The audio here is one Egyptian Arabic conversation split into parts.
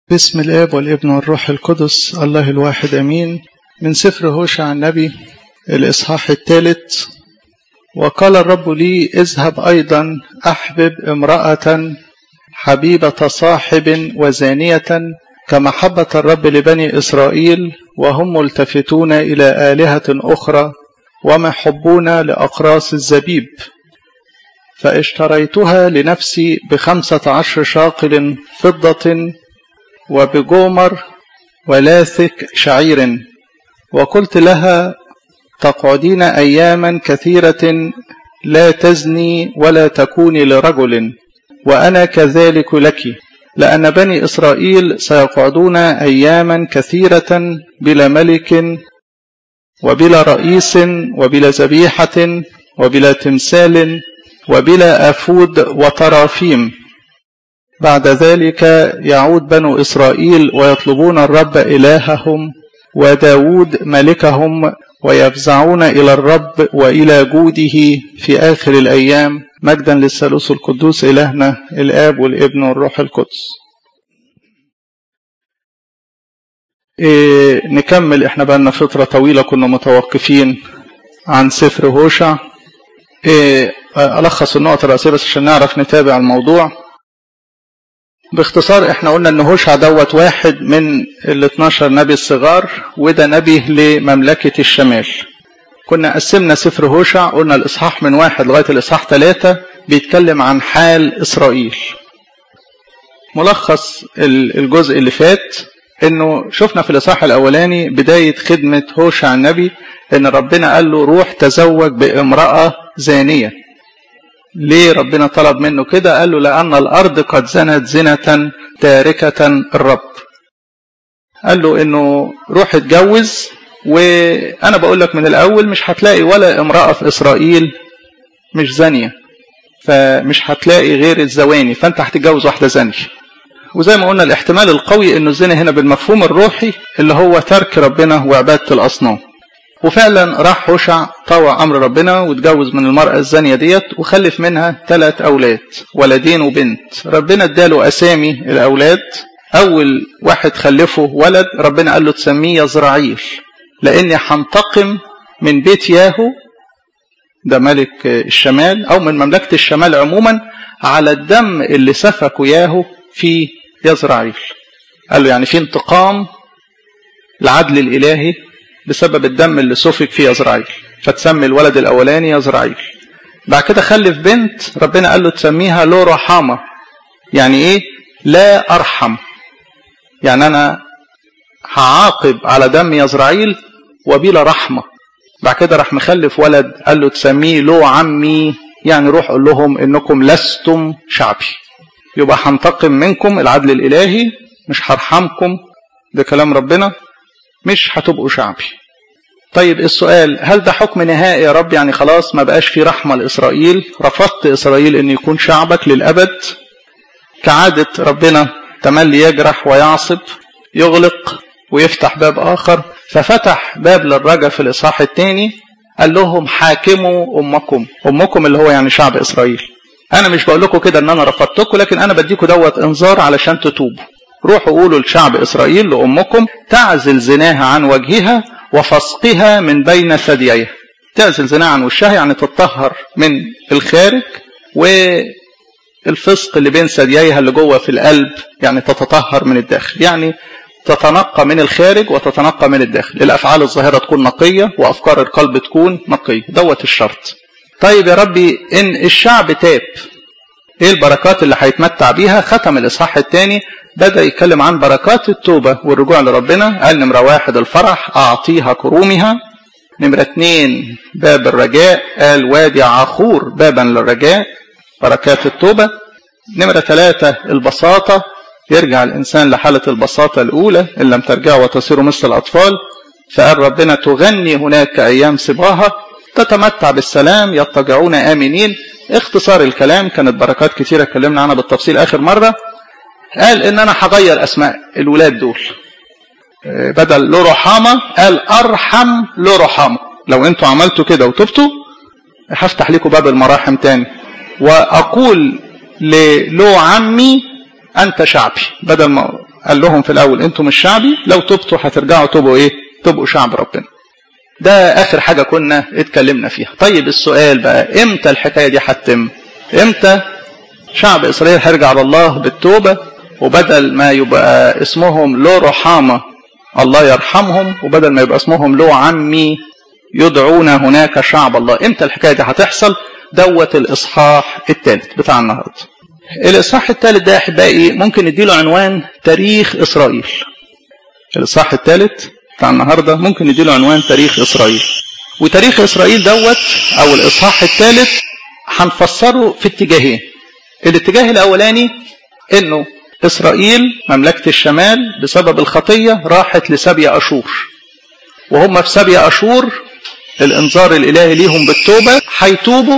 بسم الآب والابن والروح القدس الله الواحد أمين من سفر هوشع النبي الإصحاح الثالث وقال الرب لي اذهب أيضا أحبب امرأة حبيبة صاحب وزانية كمحبة الرب لبني إسرائيل وهم ملتفتون إلى آلهة أخرى ومحبون لأقراص الزبيب فاشتريتها لنفسي بخمسة عشر شاقل فضة وبجومر ولاثك شعير وقلت لها تقعدين أياما كثيرة لا تزني ولا تكوني لرجل وأنا كذلك لك لأن بني إسرائيل سيقعدون أياما كثيرة بلا ملك وبلا رئيس وبلا ذبيحة وبلا تمثال وبلا أفود وطرافيم بعد ذلك يعود بنو إسرائيل ويطلبون الرب إلههم وداود ملكهم ويفزعون إلى الرب وإلى جوده في آخر الأيام مجدا للثالوث القدوس إلهنا الآب والابن والروح القدس إيه نكمل احنا بقالنا فترة طويلة كنا متوقفين عن سفر هوشع إيه ألخص النقط الرئيسية بس عشان نعرف نتابع الموضوع باختصار احنا قلنا ان هوشع دوت واحد من ال 12 نبي الصغار وده نبي لمملكة الشمال كنا قسمنا سفر هوشع قلنا الاصحاح من واحد لغاية الاصحاح ثلاثة بيتكلم عن حال اسرائيل ملخص الجزء اللي فات انه شفنا في الاصحاح الاولاني بداية خدمة هوشع النبي ان ربنا قال له روح تزوج بامرأة زانية ليه ربنا طلب منه كده قال له لأن الأرض قد زنت زنة تاركة الرب قال له انه روح اتجوز وانا بقول لك من الاول مش هتلاقي ولا امرأة في اسرائيل مش زانية فمش هتلاقي غير الزواني فانت هتتجوز واحدة زانية وزي ما قلنا الاحتمال القوي انه الزنا هنا بالمفهوم الروحي اللي هو ترك ربنا وعبادة الاصنام وفعلا راح هوشع طوع امر ربنا واتجوز من المرأة الزانية ديت وخلف منها ثلاث اولاد ولدين وبنت ربنا اداله اسامي الاولاد اول واحد خلفه ولد ربنا قال له تسميه يزرعيل لاني هنتقم من بيت ياهو ده ملك الشمال او من مملكة الشمال عموما على الدم اللي سفكه ياهو في يزرعيل قال له يعني في انتقام العدل الالهي بسبب الدم اللي سفك في يزرعيل فتسمي الولد الاولاني يزرعيل بعد كده خلف بنت ربنا قال له تسميها لو رحامة يعني ايه لا ارحم يعني انا هعاقب على دم يزرعيل وبلا رحمة بعد كده راح مخلف ولد قال له تسميه لو عمي يعني روح قول لهم انكم لستم شعبي يبقى هنتقم منكم العدل الالهي مش هرحمكم ده كلام ربنا مش هتبقوا شعبي طيب السؤال هل ده حكم نهائي يا رب يعني خلاص ما بقاش في رحمة لإسرائيل رفضت إسرائيل أن يكون شعبك للأبد كعادة ربنا تملي يجرح ويعصب يغلق ويفتح باب آخر ففتح باب للرجا في الإصحاح الثاني قال لهم حاكموا أمكم أمكم اللي هو يعني شعب إسرائيل أنا مش بقول لكم كده أن أنا رفضتكم لكن أنا بديكم دوت إنذار علشان تتوبوا روحوا قولوا لشعب إسرائيل لأمكم تعزل زناها عن وجهها وفسقها من بين ثدييها تعزل زناها عن وشها يعني تطهر من الخارج والفسق اللي بين ثدييها اللي جوه في القلب يعني تتطهر من الداخل يعني تتنقى من الخارج وتتنقى من الداخل الأفعال الظاهرة تكون نقية وأفكار القلب تكون نقية دوت الشرط طيب يا ربي إن الشعب تاب ايه البركات اللي هيتمتع بيها ختم الاصحاح الثاني بدا يتكلم عن بركات التوبه والرجوع لربنا قال نمره واحد الفرح اعطيها كرومها نمره اثنين باب الرجاء قال وادي عخور بابا للرجاء بركات التوبه نمره ثلاثه البساطه يرجع الانسان لحاله البساطه الاولى ان لم ترجعوا وتصيروا مثل الاطفال فقال ربنا تغني هناك ايام صباها تتمتع بالسلام يضطجعون امنين اختصار الكلام كانت بركات كتيرة اتكلمنا عنها بالتفصيل آخر مرة قال إن أنا هغير أسماء الولاد دول بدل لو رحامة قال أرحم لو رحامة لو أنتوا عملتوا كده وتبتوا هفتح لكم باب المراحم تاني وأقول للو عمي أنت شعبي بدل ما قال لهم في الاول انتم مش شعبي لو تبتوا هترجعوا تبقوا ايه تبقوا شعب ربنا ده اخر حاجة كنا اتكلمنا فيها طيب السؤال بقى امتى الحكاية دي هتتم امتى شعب اسرائيل هيرجع لله بالتوبة وبدل ما يبقى اسمهم له رحامة الله يرحمهم وبدل ما يبقى اسمهم له عمي يدعون هناك شعب الله امتى الحكاية دي هتحصل دوت الاصحاح الثالث بتاع النهارده الاصحاح الثالث ده يا احبائي ممكن نديله عنوان تاريخ اسرائيل الاصحاح الثالث بتاع النهارده ممكن نديله عنوان تاريخ اسرائيل وتاريخ اسرائيل دوت او الاصحاح الثالث هنفسره في اتجاهين الاتجاه الاولاني انه اسرائيل مملكه الشمال بسبب الخطيه راحت لسبي اشور وهم في سبي اشور الانذار الالهي ليهم بالتوبه هيتوبوا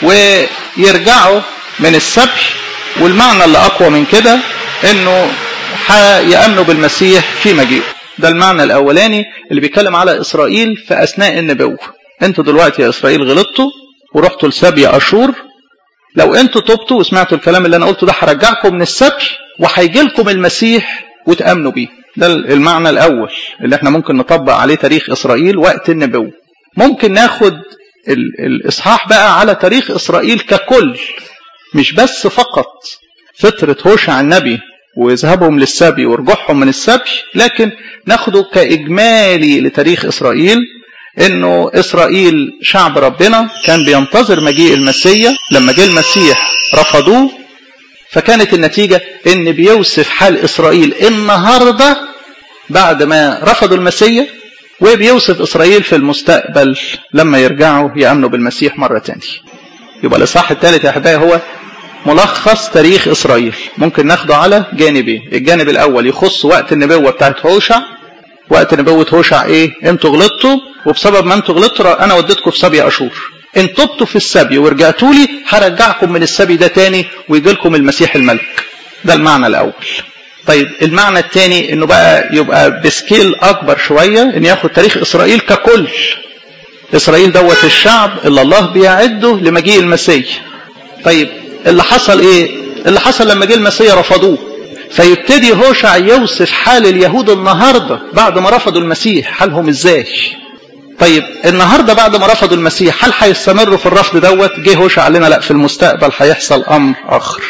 ويرجعوا من السبي والمعنى اللي اقوى من كده انه هيامنوا بالمسيح في مجيئه ده المعنى الاولاني اللي بيتكلم على اسرائيل في اثناء النبوه انتوا دلوقتي يا اسرائيل غلطتوا ورحتوا لسبي اشور لو انتوا تبتوا وسمعتوا الكلام اللي انا قلته ده هرجعكم من السبي وهيجي لكم المسيح وتامنوا بيه ده المعنى الاول اللي احنا ممكن نطبق عليه تاريخ اسرائيل وقت النبوه ممكن ناخد الاصحاح بقى على تاريخ اسرائيل ككل مش بس فقط فترة هوشع النبي وذهابهم للسبي ورجوعهم من السبي لكن ناخده كإجمالي لتاريخ إسرائيل إنه إسرائيل شعب ربنا كان بينتظر مجيء المسيح لما جه المسيح رفضوه فكانت النتيجة إن بيوصف حال إسرائيل النهاردة بعد ما رفضوا المسيح وبيوصف إسرائيل في المستقبل لما يرجعوا يأمنوا بالمسيح مرة تانية يبقى الإصحاح الثالث يا أحبائي هو ملخص تاريخ إسرائيل ممكن ناخده على جانبين الجانب الأول يخص وقت النبوة بتاعت هوشع وقت نبوة هوشع إيه أنتوا غلطتوا وبسبب ما أنتوا غلطتوا أنا وديتكم في سبي أشور إن تبتوا في السبي ورجعتوا لي هرجعكم من السبي ده تاني ويجي لكم المسيح الملك ده المعنى الأول طيب المعنى الثاني انه بقى يبقى بسكيل اكبر شويه ان ياخد تاريخ اسرائيل ككل اسرائيل دوت الشعب اللي الله بيعده لمجيء المسيح طيب اللي حصل ايه اللي حصل لما جه المسيح رفضوه فيبتدي هوشع يوصف حال اليهود النهارده بعد ما رفضوا المسيح حالهم ازاي طيب النهارده بعد ما رفضوا المسيح هل هيستمروا في الرفض دوت جه هوشع لنا لا في المستقبل هيحصل امر اخر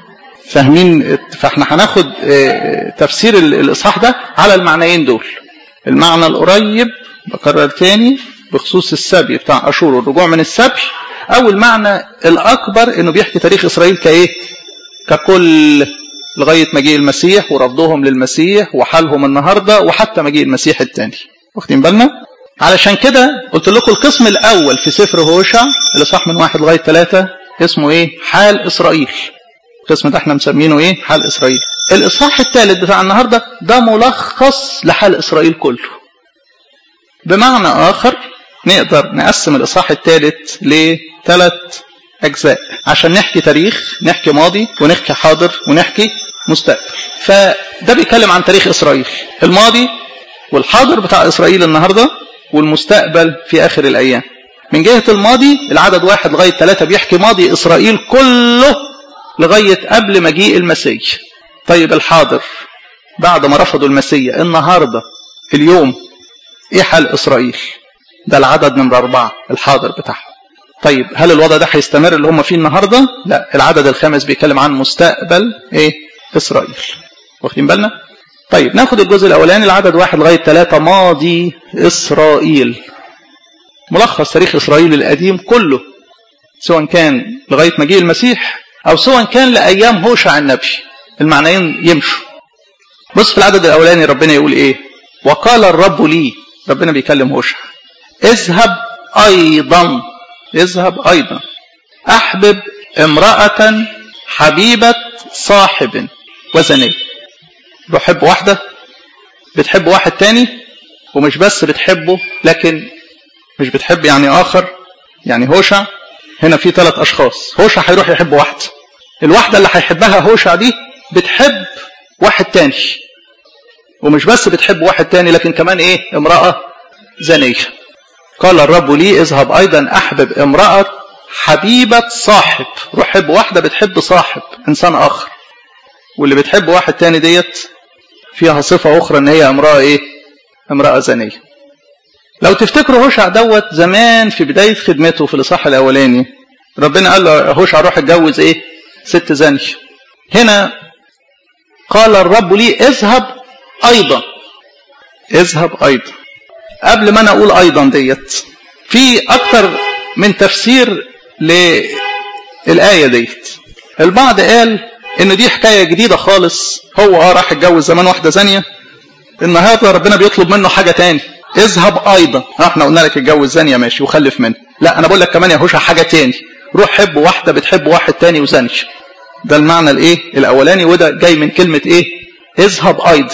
فاهمين فاحنا هناخد تفسير الاصحاح ده على المعنيين دول المعنى القريب بكرر تاني بخصوص السبي بتاع اشور والرجوع من السبي او المعنى الاكبر انه بيحكي تاريخ اسرائيل كايه ككل لغايه مجيء المسيح ورفضهم للمسيح وحالهم النهارده وحتى مجيء المسيح الثاني واخدين بالنا علشان كده قلت لكم القسم الاول في سفر هوشع اللي صح من واحد لغايه ثلاثه اسمه ايه حال اسرائيل القسم ده احنا مسمينه ايه حال اسرائيل الاصحاح الثالث بتاع النهارده ده ملخص لحال اسرائيل كله بمعنى اخر نقدر نقسم الاصحاح الثالث لثلاث اجزاء عشان نحكي تاريخ نحكي ماضي ونحكي حاضر ونحكي مستقبل فده بيتكلم عن تاريخ اسرائيل الماضي والحاضر بتاع اسرائيل النهارده والمستقبل في اخر الايام من جهه الماضي العدد واحد لغايه ثلاثه بيحكي ماضي اسرائيل كله لغايه قبل مجيء المسيح طيب الحاضر بعد ما رفضوا المسيح النهارده اليوم ايه حال اسرائيل ده العدد نمرة أربعة الحاضر بتاعهم طيب هل الوضع ده هيستمر اللي هم فيه النهارده؟ لا العدد الخامس بيتكلم عن مستقبل ايه؟ اسرائيل. واخدين بالنا؟ طيب ناخد الجزء الاولاني العدد واحد لغايه ثلاثه ماضي اسرائيل. ملخص تاريخ اسرائيل القديم كله سواء كان لغايه مجيء المسيح او سواء كان لايام هوشع النبي. المعنيين يمشوا. بص في العدد الاولاني ربنا يقول ايه؟ وقال الرب لي ربنا بيكلم هوشع اذهب ايضا اذهب أيضا أحبب امرأة حبيبة صاحب وزنية بحب واحدة بتحب واحد تاني ومش بس بتحبه لكن مش بتحب يعني آخر يعني هوشع هنا في ثلاث أشخاص هوشع هيروح يحب واحدة الواحدة اللي هيحبها هوشع دي بتحب واحد تاني ومش بس بتحب واحد تاني لكن كمان ايه امرأة زنية قال الرب لي اذهب ايضا احبب امرأة حبيبة صاحب روح حب واحدة بتحب صاحب انسان اخر واللي بتحب واحد تاني ديت فيها صفة أخرى إن هي امرأة إيه؟ امرأة زانية. لو تفتكروا هوشع دوت زمان في بداية خدمته في الإصحاح الأولاني ربنا قال له هوشع روح اتجوز إيه؟ ست زانية. هنا قال الرب لي اذهب أيضا. اذهب أيضا. قبل ما أنا أقول أيضا ديت في أكتر من تفسير للآية ديت. البعض قال ان دي حكايه جديده خالص هو اه راح اتجوز زمان واحده زانيه النهارده ربنا بيطلب منه حاجه تاني اذهب ايضا احنا قلنا لك اتجوز زانيه ماشي وخلف منها لا انا بقول لك كمان يا هوشع حاجه تاني روح حب واحده بتحب واحد تاني وزاني ده المعنى الايه الاولاني وده جاي من كلمه ايه اذهب ايضا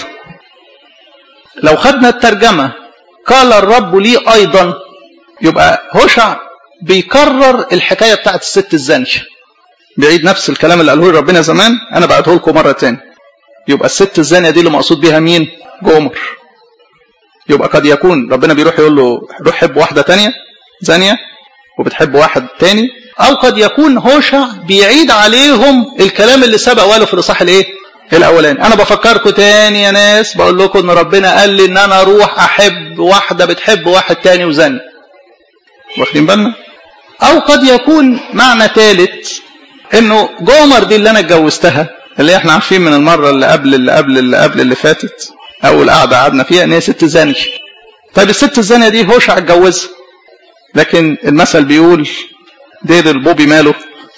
لو خدنا الترجمه قال الرب لي ايضا يبقى هوشع بيكرر الحكايه بتاعت الست الزانيه بيعيد نفس الكلام اللي قاله ربنا زمان انا بعته لكم مره تاني يبقى الست الزانيه دي اللي مقصود بيها مين جومر يبقى قد يكون ربنا بيروح يقول له روح حب واحده تانية زانيه وبتحب واحد تاني او قد يكون هوشع بيعيد عليهم الكلام اللي سبق وقاله في الاصحاح الايه الاولاني انا بفكركم تاني يا ناس بقول لكم ان ربنا قال لي ان انا اروح احب واحده بتحب واحد تاني وزاني واخدين بالنا او قد يكون معنى ثالث انه جومر دي اللي انا اتجوزتها اللي احنا عارفين من المره اللي قبل اللي قبل اللي قبل اللي فاتت اول قعده قعدنا فيها ان هي ست زانيه طيب الست الزانيه دي هوشع اتجوزها لكن المثل بيقول دير البوبي ماله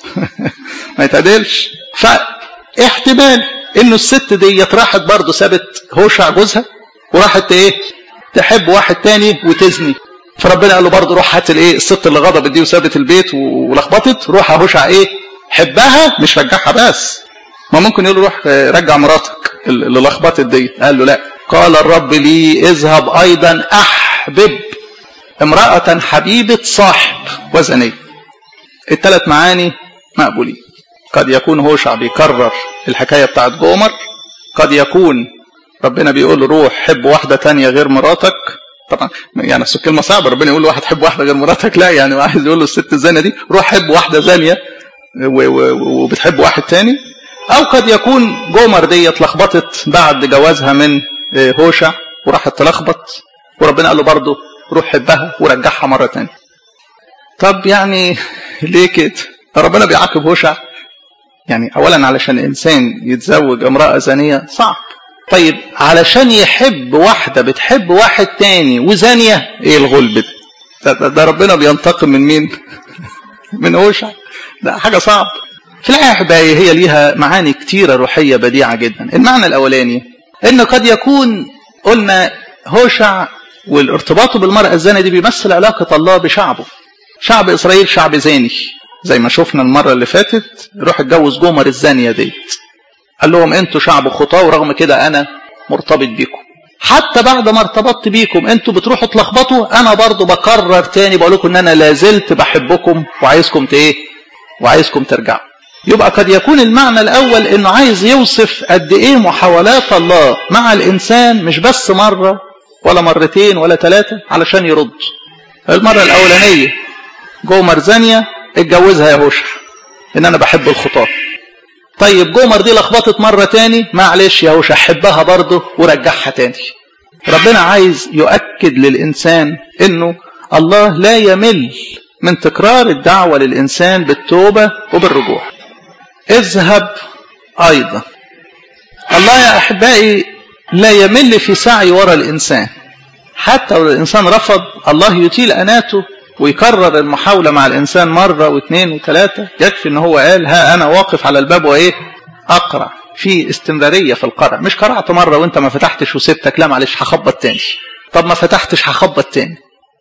ما يتعدلش فاحتمال انه الست ديت راحت برضه سابت هوشع جوزها وراحت ايه تحب واحد تاني وتزني فربنا قال له برضه روح هات الايه الست اللي غضبت دي وسابت البيت ولخبطت روح هوشع ايه حبها مش رجعها بس ما ممكن يقول روح رجع مراتك اللي لخبطت دي قال له لا قال الرب لي اذهب ايضا احبب امرأة حبيبة صاحب وزنية الثلاث معاني مقبولين قد يكون هوشع بيكرر الحكاية بتاعت جومر قد يكون ربنا بيقول له روح حب واحدة تانية غير مراتك طبعا يعني بس الكلمة صعبة ربنا يقول له واحد حب واحدة غير مراتك لا يعني عايز يقول له الست الزانية دي روح حب واحدة زانية وبتحب واحد تاني او قد يكون جومر دي اتلخبطت بعد جوازها من هوشع وراحت تلخبط وربنا قال له برضه روح حبها ورجعها مرة تانية طب يعني ليه كده ربنا بيعاقب هوشع يعني اولا علشان انسان يتزوج امرأة زانية صعب طيب علشان يحب واحدة بتحب واحد تاني وزانية ايه الغلب ده ده, ده ربنا بينتقم من مين من هوشع ده حاجة صعب في الحقيقة أحبائي هي ليها معاني كتيرة روحية بديعة جدا المعنى الأولاني إن قد يكون قلنا هوشع والارتباطه بالمرأة الزانية دي بيمثل علاقة الله بشعبه شعب إسرائيل شعب زاني زي ما شفنا المرة اللي فاتت روح اتجوز جمر الزانية ديت قال لهم انتوا شعب خطاة ورغم كده أنا مرتبط بيكم حتى بعد ما ارتبطت بيكم انتوا بتروحوا تلخبطوا انا برضو بكرر تاني بقول لكم ان انا لازلت بحبكم وعايزكم ايه وعايزكم ترجعوا يبقى قد يكون المعنى الاول انه عايز يوصف قد ايه محاولات الله مع الانسان مش بس مره ولا مرتين ولا ثلاثه علشان يرد المره الاولانيه جومر زانيه اتجوزها يا هوشع ان انا بحب الخطاه طيب جومر دي لخبطت مرة تاني معلش يا هوشع حبها برضه ورجعها تاني ربنا عايز يؤكد للإنسان إنه الله لا يمل من تكرار الدعوة للإنسان بالتوبة وبالرجوع اذهب أيضا الله يا أحبائي لا يمل في سعي وراء الإنسان حتى لو الإنسان رفض الله يطيل أناته ويكرر المحاولة مع الإنسان مرة واثنين وثلاثة يكفي إن هو قال ها أنا واقف على الباب وإيه أقرع في استمرارية في القرع مش قرعت مرة وأنت ما فتحتش وسبتك لا معلش هخبط تاني طب ما فتحتش هخبط تاني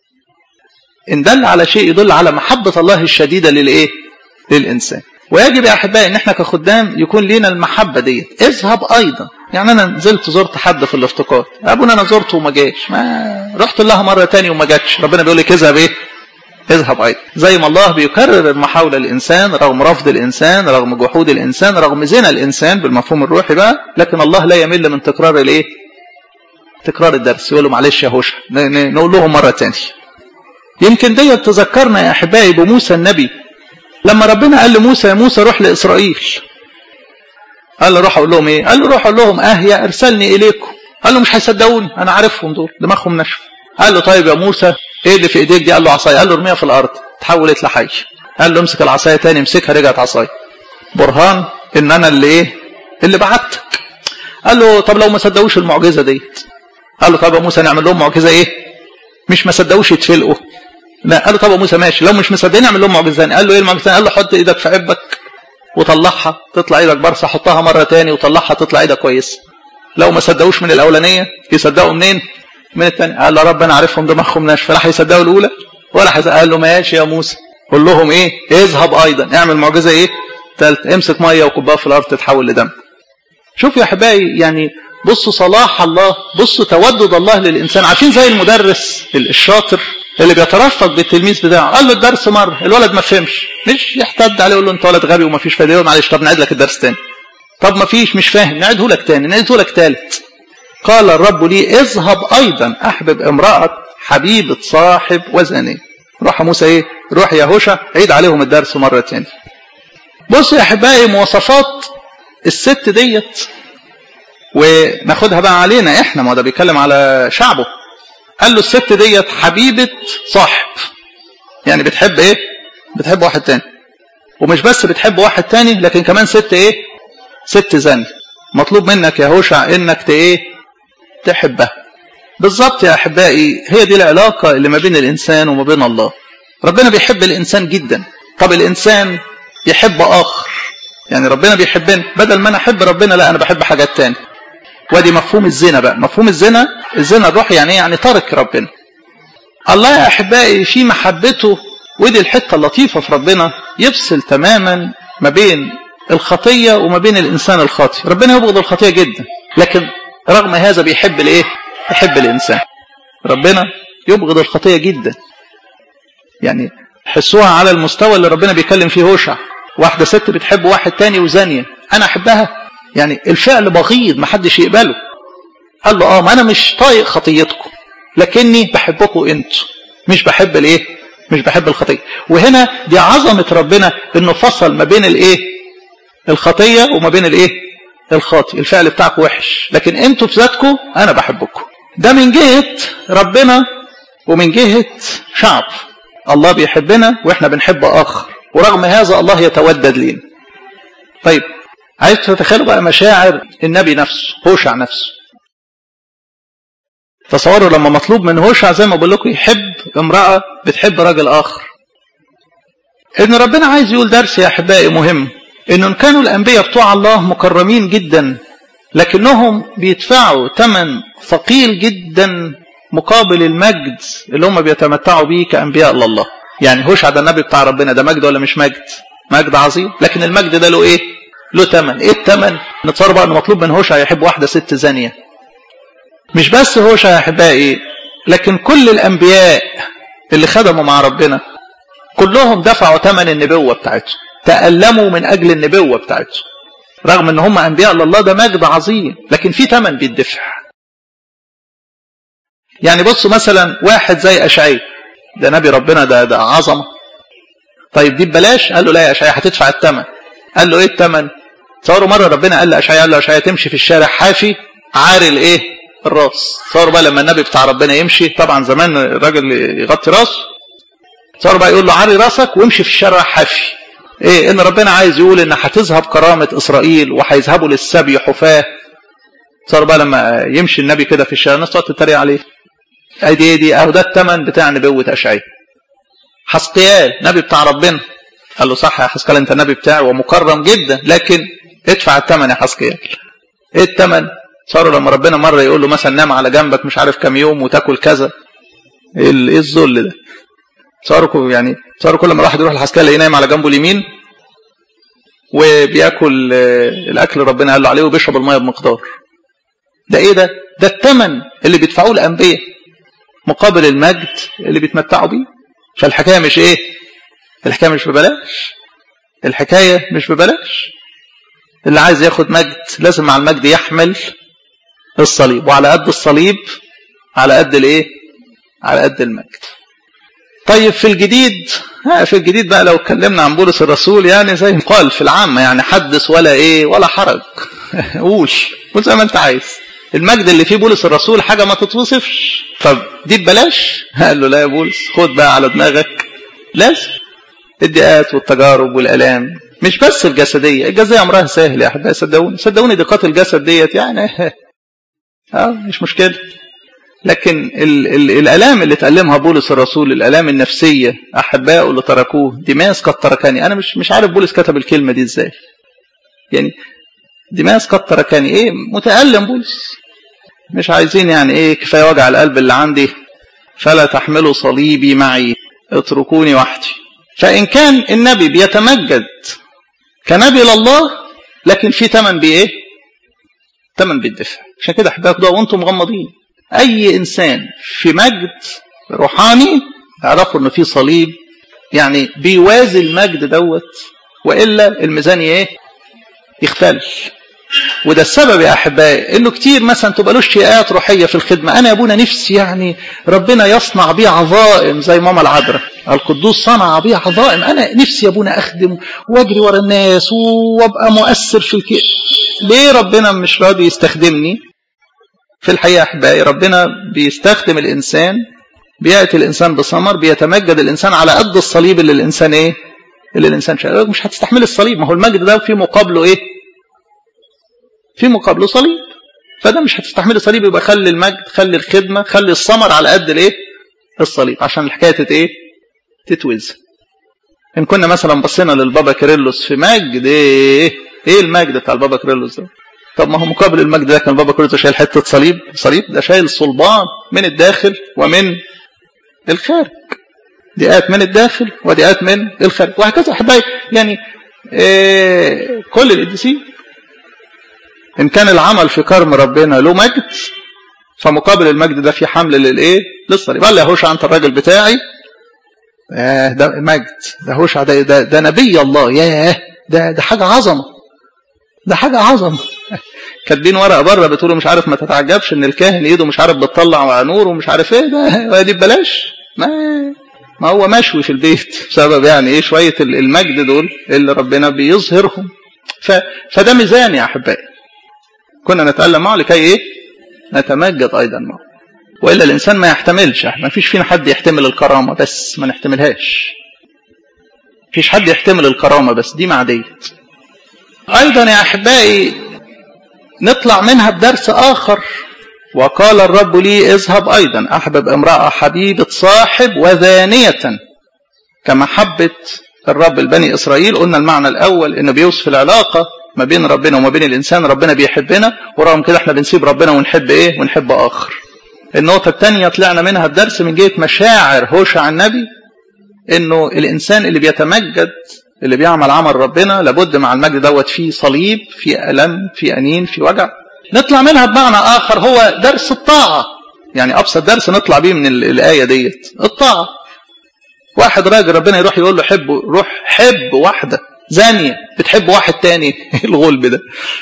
إن دل على شيء يدل على محبة الله الشديدة للإيه للإنسان ويجب يا أحبائي إن إحنا كخدام يكون لينا المحبة ديت اذهب أيضا يعني أنا نزلت زرت حد في الافتقاد أبونا أنا زرته وما جاش ما رحت لها مرة تاني وما جاتش ربنا بيقول لك اذهب إيه اذهب أيضا زي ما الله بيكرر المحاولة للإنسان رغم رفض الإنسان رغم جحود الإنسان رغم زنا الإنسان بالمفهوم الروحي بقى لكن الله لا يمل من تكرار الإيه تكرار الدرس يقول له معلش يا هوشع نقول لهم مرة تانية يمكن دي تذكرنا يا أحبائي بموسى النبي لما ربنا قال لموسى يا موسى روح لإسرائيل قال له روح أقول لهم إيه قال له روح أقول لهم أهيا أرسلني إليكم قال له مش هيصدقوني انا عارفهم دول دماغهم نشف قال له طيب يا موسى ايه اللي في ايديك دي قال له عصايه قال له ارميها في الارض تحولت لحي قال له امسك العصايه تاني امسكها رجعت عصايه برهان ان انا اللي ايه اللي بعتك قال له طب لو ما صدقوش المعجزه ديت قال له طب يا موسى نعمل لهم معجزه ايه مش ما صدقوش يتفلقوا لا قال له طب يا موسى ماشي لو مش مصدقين نعمل لهم معجزه قال له ايه المعجزه قال له حط ايدك في عبك وطلعها تطلع ايدك برصه حطها مره تاني وطلعها تطلع ايدك كويسه لو ما صدقوش من الاولانيه يصدقوا منين من الثانيه قال له رب انا عارفهم دماغهم ناشفه لا هيصدقوا الاولى ولا هيصدقوا قال له ماشي يا موسى قول لهم ايه اذهب ايضا اعمل معجزه ايه ثالث امسك ميه وكبها في الارض تتحول لدم شوف يا احبائي يعني بصوا صلاح الله بصوا تودد الله للانسان عارفين زي المدرس الشاطر اللي بيترفق بالتلميذ بتاعه قال له الدرس مره الولد ما فهمش مش يحتد عليه يقول له انت ولد غبي وما فيش فايده معلش طب نعيد لك الدرس تاني طب ما فيش مش فاهم نعيده لك تاني نعيده لك تالت قال الرب لي اذهب ايضا احبب امراه حبيبه صاحب وزني روح موسى ايه روح يا هوشع عيد عليهم الدرس مره تاني بص يا احبائي مواصفات الست ديت وناخدها بقى علينا احنا ما ده بيتكلم على شعبه قال له الست ديت حبيبه صاحب يعني بتحب ايه بتحب واحد تاني ومش بس بتحب واحد تاني لكن كمان ست ايه ست زن مطلوب منك يا هوشع انك ايه تحبها بالظبط يا احبائي هي دي العلاقه اللي ما بين الانسان وما بين الله ربنا بيحب الانسان جدا طب الانسان يحب اخر يعني ربنا بيحبنا بدل ما انا احب ربنا لا انا بحب حاجات تاني وادي مفهوم الزنا بقى مفهوم الزنا الزنا الروح يعني يعني ترك ربنا الله يا احبائي في محبته ودي الحته اللطيفه في ربنا يفصل تماما ما بين الخطيه وما بين الانسان الخاطئ ربنا يبغض الخطيه جدا لكن رغم هذا بيحب الايه يحب الانسان ربنا يبغض الخطيه جدا يعني حسوها على المستوى اللي ربنا بيتكلم فيه هوشع واحده ست بتحب واحد تاني وزانيه انا احبها يعني الفعل بغيض ما حدش يقبله قال له اه ما انا مش طايق خطيتكم لكني بحبكم انتوا مش بحب الايه مش بحب الخطيه وهنا دي عظمه ربنا انه فصل ما بين الايه الخطيه وما بين الايه الخاطئ الفعل بتاعكم وحش لكن انتوا في ذاتكم انا بحبكم ده من جهه ربنا ومن جهه شعب الله بيحبنا واحنا بنحب اخر ورغم هذا الله يتودد لينا طيب عايز تتخيلوا بقى مشاعر النبي نفسه هوشع نفسه تصوروا لما مطلوب من هوشع زي ما بقول لكم يحب امرأة بتحب راجل آخر إن ربنا عايز يقول درس يا أحبائي مهم إن كانوا الأنبياء بتوع الله مكرمين جدا لكنهم بيدفعوا ثمن ثقيل جدا مقابل المجد اللي هم بيتمتعوا به كأنبياء لله يعني هوشع ده النبي بتاع ربنا ده مجد ولا مش مجد مجد عظيم لكن المجد ده له ايه له ثمن ايه الثمن نتصور بقى انه مطلوب من هوشع يحب واحده ست زانيه مش بس هوشع يا احبائي لكن كل الانبياء اللي خدموا مع ربنا كلهم دفعوا ثمن النبوه بتاعتهم تألموا من اجل النبوه بتاعتهم رغم ان هم انبياء لله ده مجد عظيم لكن في ثمن بيدفع يعني بصوا مثلا واحد زي اشعياء ده نبي ربنا ده ده عظمه طيب دي ببلاش قال له لا يا اشعياء هتدفع الثمن قال له ايه الثمن تصوروا مره ربنا قال لاشعياء قال له اشعياء تمشي في الشارع حافي عاري الايه الراس تصوروا بقى لما النبي بتاع ربنا يمشي طبعا زمان الراجل يغطي راسه تصوروا بقى يقول له عاري راسك وامشي في الشارع حافي ايه ان ربنا عايز يقول ان هتذهب كرامه اسرائيل وهيذهبوا للسبي حفاه تصوروا بقى لما يمشي النبي كده في الشارع الناس تقعد تتريق عليه ادي دي اهو ده الثمن بتاع نبوه اشعياء حسقيال نبي بتاع ربنا قال له صح يا حسقيال انت النبي بتاعي ومكرم جدا لكن ادفع الثمن يا حسقيال ايه الثمن صاروا لما ربنا مره يقول له مثلا نام على جنبك مش عارف كام يوم وتاكل كذا ايه الذل ده صاروا يعني صاروا كل ما الواحد يروح لحسقيال يلاقيه نايم على جنبه اليمين وبياكل الاكل ربنا قال له عليه وبيشرب الميه بمقدار ده ايه ده ده الثمن اللي بيدفعوه الانبياء مقابل المجد اللي بيتمتعوا بيه فالحكايه مش ايه الحكايه مش ببلاش الحكايه مش ببلاش اللي عايز ياخد مجد لازم مع المجد يحمل الصليب وعلى قد الصليب على قد الايه على قد المجد طيب في الجديد في الجديد بقى لو اتكلمنا عن بولس الرسول يعني زي ما قال في العامة يعني حدث ولا ايه ولا حرج قول قول زي ما انت عايز المجد اللي فيه بولس الرسول حاجة ما تتوصفش طب دي ببلاش قال له لا يا بولس خد بقى على دماغك لازم الضيقات والتجارب والالام مش بس الجسديه الجسديه امرها سهل يا احبائي صدقوني صدقوني ضيقات الجسد ديت يعني اه مش مشكله لكن ال ال الالام اللي تألمها بولس الرسول الالام النفسيه احبائه اللي تركوه دماس قد تركني انا مش مش عارف بولس كتب الكلمه دي ازاي يعني دماس قد تركني ايه متألم بولس مش عايزين يعني ايه كفايه وجع القلب اللي عندي فلا تحملوا صليبي معي اتركوني وحدي فإن كان النبي بيتمجد كنبي لله لكن في تمن بإيه؟ تمن بالدفع عشان كده أحبائك ده وأنتم مغمضين أي إنسان في مجد روحاني اعرفوا إن في صليب يعني بيوازي المجد دوت وإلا الميزان إيه؟ يختل وده السبب يا احبائي انه كتير مثلا تبقى له اشتياقات روحيه في الخدمه انا يا ابونا نفسي يعني ربنا يصنع بي عظائم زي ماما العذراء القدوس صنع بي عظائم انا نفسي يا ابونا اخدم واجري ورا الناس وابقى مؤثر في الكير ليه ربنا مش راضي يستخدمني في الحقيقه احبائي ربنا بيستخدم الانسان بياتي الانسان بثمر بيتمجد الانسان على قد الصليب اللي الانسان ايه اللي الانسان شاء مش هتستحمل الصليب ما هو المجد ده في مقابله ايه في مقابله صليب فده مش هتستحمل صليب يبقى خلي المجد خلي الخدمه خلي الثمر على قد الايه الصليب عشان الحكايه تت ايه تتوز ان كنا مثلا بصينا للبابا كيرلس في مجد ايه ايه المجد بتاع البابا كيرلس ده طب ما هو مقابل المجد ده كان البابا كيرلس شايل حته صليب صليب ده شايل صلبان من الداخل ومن الخارج دقات من الداخل ودقات من الخارج وهكذا احبائي يعني إيه كل القديسين إن كان العمل في كرم ربنا له مجد فمقابل المجد ده في حمل للإيه؟ للصليب قال لي يا هوشع أنت الراجل بتاعي آه ده مجد ده هوشع ده, ده, ده نبي الله ياه ده ده حاجة عظمة ده حاجة عظمة كاتبين ورقة بره بتقولوا مش عارف ما تتعجبش إن الكاهن إيده مش عارف بتطلع نور ومش عارف إيه ده دي ببلاش ما ما هو مشوي في البيت بسبب يعني إيه شوية المجد دول اللي ربنا بيظهرهم فده ميزان يا أحبائي كنا نتألم معه لكي ايه نتمجد ايضا معه والا الانسان ما يحتملش ما فيش فينا حد يحتمل الكرامه بس ما نحتملهاش فيش حد يحتمل الكرامه بس دي معديه ايضا يا احبائي نطلع منها بدرس اخر وقال الرب لي اذهب ايضا احبب امراه حبيبه صاحب وذانيه كمحبه الرب لبني اسرائيل قلنا المعنى الاول انه بيوصف العلاقه ما بين ربنا وما بين الإنسان ربنا بيحبنا ورغم كده احنا بنسيب ربنا ونحب إيه ونحب آخر النقطة الثانية طلعنا منها الدرس من جهة مشاعر هوشع النبي إنه الإنسان اللي بيتمجد اللي بيعمل عمل ربنا لابد مع المجد دوت فيه صليب في ألم في أنين في وجع نطلع منها بمعنى آخر هو درس الطاعة يعني أبسط درس نطلع بيه من الآية ديت الطاعة واحد راجل ربنا يروح يقول له حب روح حب واحدة زانية بتحب واحد تاني الغلب ده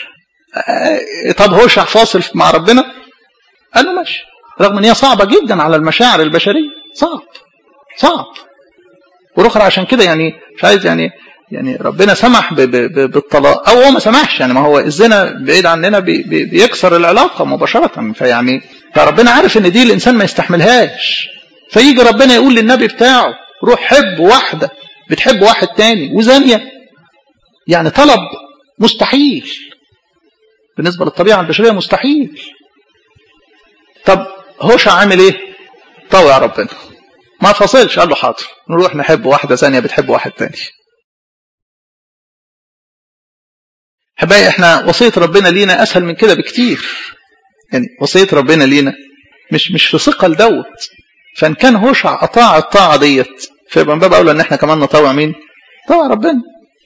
طب هوشع فاصل مع ربنا قال له ماشي رغم ان هي صعبة جدا على المشاعر البشرية صعب صعب والاخرى عشان كده يعني مش عايز يعني يعني ربنا سمح ب ب ب بالطلاق او هو ما سمحش يعني ما هو الزنا بعيد عننا بي بي بيكسر العلاقه مباشره فيعني فربنا عارف ان دي الانسان ما يستحملهاش فيجي ربنا يقول للنبي بتاعه روح حب واحده بتحب واحد تاني وزانيه يعني طلب مستحيل بالنسبة للطبيعة البشرية مستحيل طب هوشع عامل ايه طوع ربنا ما فصلش قال له حاضر نروح نحب واحدة ثانية بتحب واحد تاني حبايبي احنا وصية ربنا لينا اسهل من كده بكتير يعني وصية ربنا لينا مش مش في ثقل دوت فان كان هوشع اطاع الطاعة ديت فيبقى من باب اولى ان احنا كمان نطوع مين؟ طوع ربنا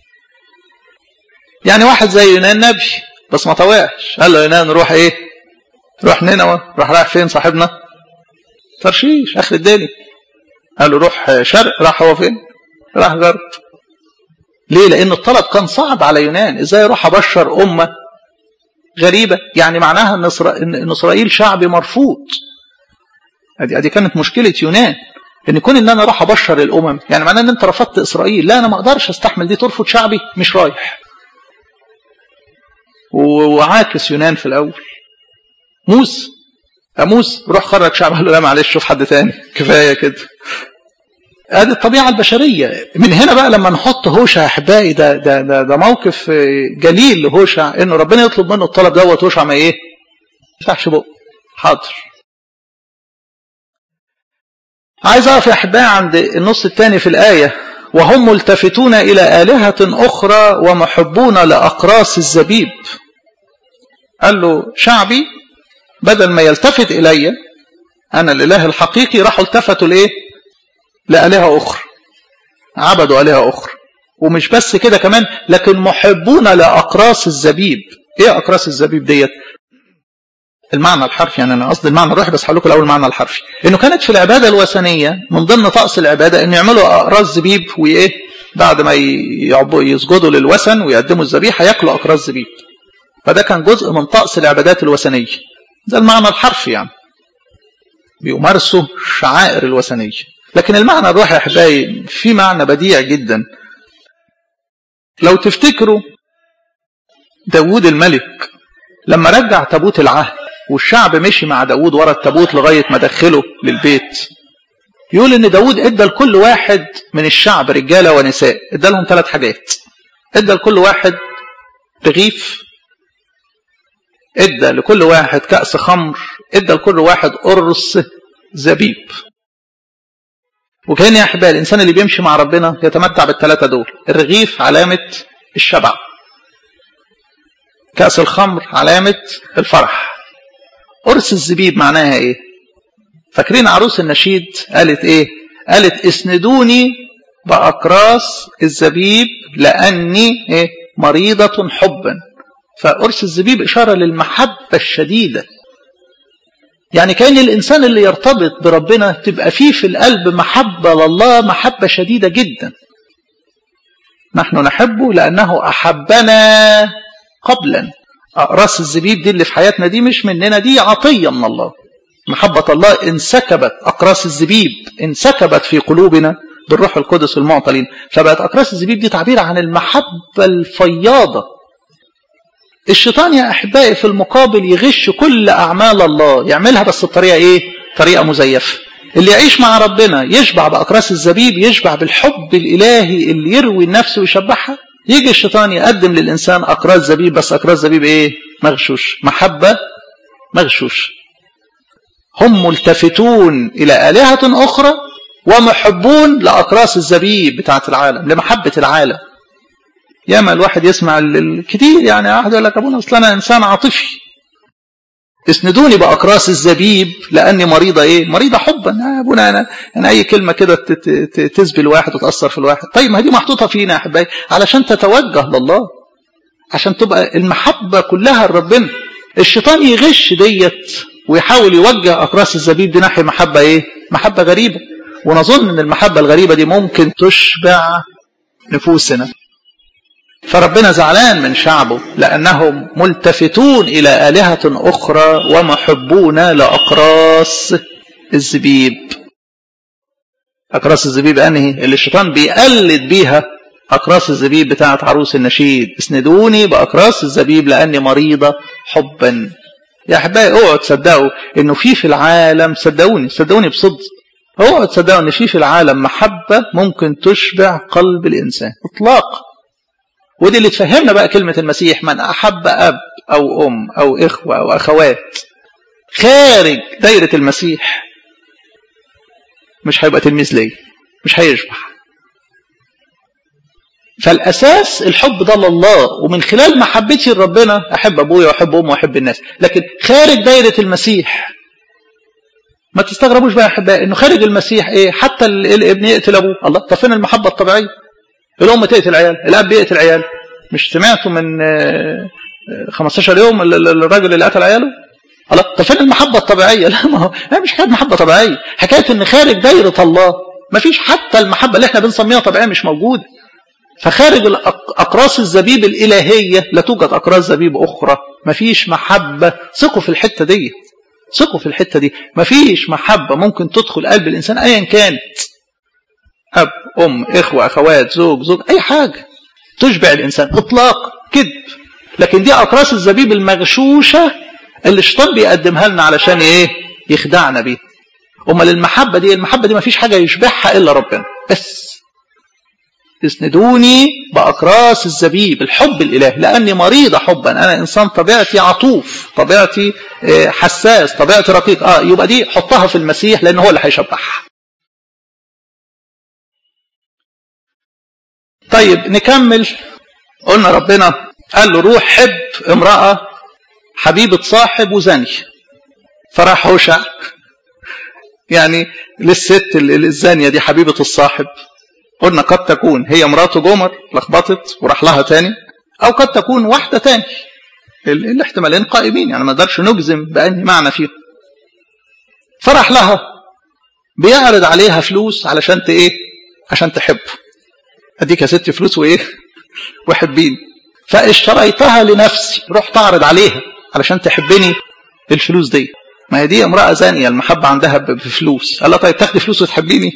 يعني واحد زي يونان نبي بس ما طوعش قال له يونان روح ايه روح نينوى روح رايح فين صاحبنا ترشيش اخر الدنيا قال له روح شرق راح هو فين راح غرب ليه لان الطلب كان صعب على يونان ازاي اروح ابشر امه غريبه يعني معناها ان ان اسرائيل شعب مرفوض ادي ادي كانت مشكله يونان ان كون ان انا اروح ابشر الامم يعني معناه ان انت رفضت اسرائيل لا انا ما اقدرش استحمل دي ترفض شعبي مش رايح وعاكس يونان في الأول موسى موسى روح خرج شعب قال له لا معلش شوف حد تاني كفايه كده ادي الطبيعه البشريه من هنا بقى لما نحط هوشع احبائي ده ده ده, ده موقف جليل لهوشع انه ربنا يطلب منه الطلب دوت هوشع ما ايه؟ ما يفتحش بقه حاضر عايز اقف يا احبائي عند النص الثاني في الايه وهم ملتفتون الى الهه اخرى ومحبون لاقراص الزبيب قال له شعبي بدل ما يلتفت الي انا الاله الحقيقي راحوا التفتوا لايه لالهه اخرى عبدوا الهه اخرى ومش بس كده كمان لكن محبون لاقراص الزبيب ايه اقراص الزبيب ديت المعنى الحرفي يعني انا قصدي المعنى الروحي بس هقول لكم الاول المعنى الحرفي انه كانت في العباده الوثنيه من ضمن طقس العباده ان يعملوا اقراص زبيب وايه بعد ما يسجدوا للوثن ويقدموا الذبيحه ياكلوا اقراص زبيب فده كان جزء من طقس العبادات الوثنيه ده المعنى الحرفي يعني بيمارسوا الشعائر الوثنيه لكن المعنى الروحي يا احبائي في معنى بديع جدا لو تفتكروا داوود الملك لما رجع تابوت العهد والشعب مشي مع داود ورا التابوت لغاية ما دخله للبيت يقول ان داود ادى لكل واحد من الشعب رجالة ونساء ادى لهم ثلاث حاجات ادى لكل واحد رغيف ادى لكل واحد كأس خمر ادى لكل واحد قرص زبيب وكان يا احبائي الانسان اللي بيمشي مع ربنا يتمتع بالثلاثه دول الرغيف علامه الشبع كأس الخمر علامة الفرح قرص الزبيب معناها ايه فاكرين عروس النشيد قالت ايه قالت اسندوني بأقراص الزبيب لأني إيه؟ مريضة حبا فقرص الزبيب إشارة للمحبة الشديدة يعني كان الإنسان اللي يرتبط بربنا تبقى فيه في القلب محبة لله محبة شديدة جدا نحن نحبه لأنه أحبنا قبلا أقراص الزبيب دي اللي في حياتنا دي مش مننا دي عطية من الله محبة الله انسكبت أقراص الزبيب انسكبت في قلوبنا بالروح القدس المعطى لنا فبقت أقراص الزبيب دي تعبير عن المحبة الفياضة الشيطان يا أحبائي في المقابل يغش كل أعمال الله يعملها بس بطريقة إيه؟ طريقة مزيفة اللي يعيش مع ربنا يشبع بأقراص الزبيب يشبع بالحب الإلهي اللي يروي النفس ويشبعها يجي الشيطان يقدم للإنسان أقراص زبيب بس أقراص زبيب إيه؟ مغشوش محبة مغشوش هم ملتفتون إلى آلهة أخرى ومحبون لأقراص الزبيب بتاعت العالم لمحبة العالم ياما الواحد يسمع الكتير يعني واحد يقول لك ابونا اصل انا انسان عاطفي اسندوني باقراص الزبيب لاني مريضه ايه مريضه حبا آه ابونا انا انا اي كلمه كده تزبي الواحد وتاثر في الواحد طيب ما دي محطوطه فينا يا احبائي علشان تتوجه لله عشان تبقى المحبه كلها لربنا الشيطان يغش ديت ويحاول يوجه اقراص الزبيب دي ناحيه محبه ايه محبه غريبه ونظن ان المحبه الغريبه دي ممكن تشبع نفوسنا فربنا زعلان من شعبه لأنهم ملتفتون إلى آلهة أخرى ومحبون لأقراص الزبيب أقراص الزبيب أنهي اللي الشيطان بيقلد بيها أقراص الزبيب بتاعت عروس النشيد اسندوني بأقراص الزبيب لأني مريضة حبا يا أحبائي اوعوا تصدقوا إنه في في العالم صدقوني صدقوني بصدق اوعوا تصدقوا إن في في العالم محبة ممكن تشبع قلب الإنسان إطلاقا ودي اللي تفهمنا بقى كلمة المسيح من أحب أب أو أم أو إخوة أو أخوات خارج دايرة المسيح مش هيبقى تلميذ ليه مش هيشبع فالأساس الحب ده لله ومن خلال محبتي لربنا أحب أبويا وأحب أمي وأحب الناس لكن خارج دايرة المسيح ما تستغربوش بقى يا أحبائي إنه خارج المسيح إيه حتى الابن يقتل أبوه الله طب فين المحبة الطبيعية الأم تقتل عيال الأب يقتل عيال مش سمعتوا من 15 يوم الراجل اللي قتل عياله الله طب فين المحبة الطبيعية لا ما هو مش حكاية محبة طبيعية حكاية ان خارج دايرة الله ما فيش حتى المحبة اللي احنا بنسميها طبيعية مش موجودة فخارج أقراص الزبيب الإلهية لا توجد أقراص زبيب أخرى ما فيش محبة ثقوا في الحتة دي ثقوا في الحتة دي ما فيش محبة ممكن تدخل قلب الإنسان أيا كانت أب أم إخوة أخوات زوج زوج أي حاجة تشبع الإنسان إطلاق كذب لكن دي أقراص الزبيب المغشوشة اللي الشيطان بيقدمها لنا علشان ايه يخدعنا بيه امال المحبه دي المحبه دي ما فيش حاجه يشبهها الا ربنا بس اسندوني باقراص الزبيب الحب الالهي لاني مريضه حبا انا انسان طبيعتي عطوف طبيعتي حساس طبيعتي رقيق اه يبقى دي حطها في المسيح لان هو اللي هيشبعها طيب نكمل قلنا ربنا قال له روح حب امرأة حبيبة صاحب وزني فراح هوشع يعني للست الزانية دي حبيبة الصاحب قلنا قد تكون هي مراته جمر لخبطت وراح لها تاني او قد تكون واحدة تاني الاحتمالين قائمين يعني ما نقدرش نجزم بأنهي معنى فيهم فرح لها بيعرض عليها فلوس علشان ايه عشان تحبه اديك يا ستي فلوس وايه وحبيني فاشتريتها لنفسي رحت اعرض عليها علشان تحبني الفلوس دي ما هي دي امرأة زانية المحبة عندها بفلوس قال لها طيب تاخدي فلوس وتحبيني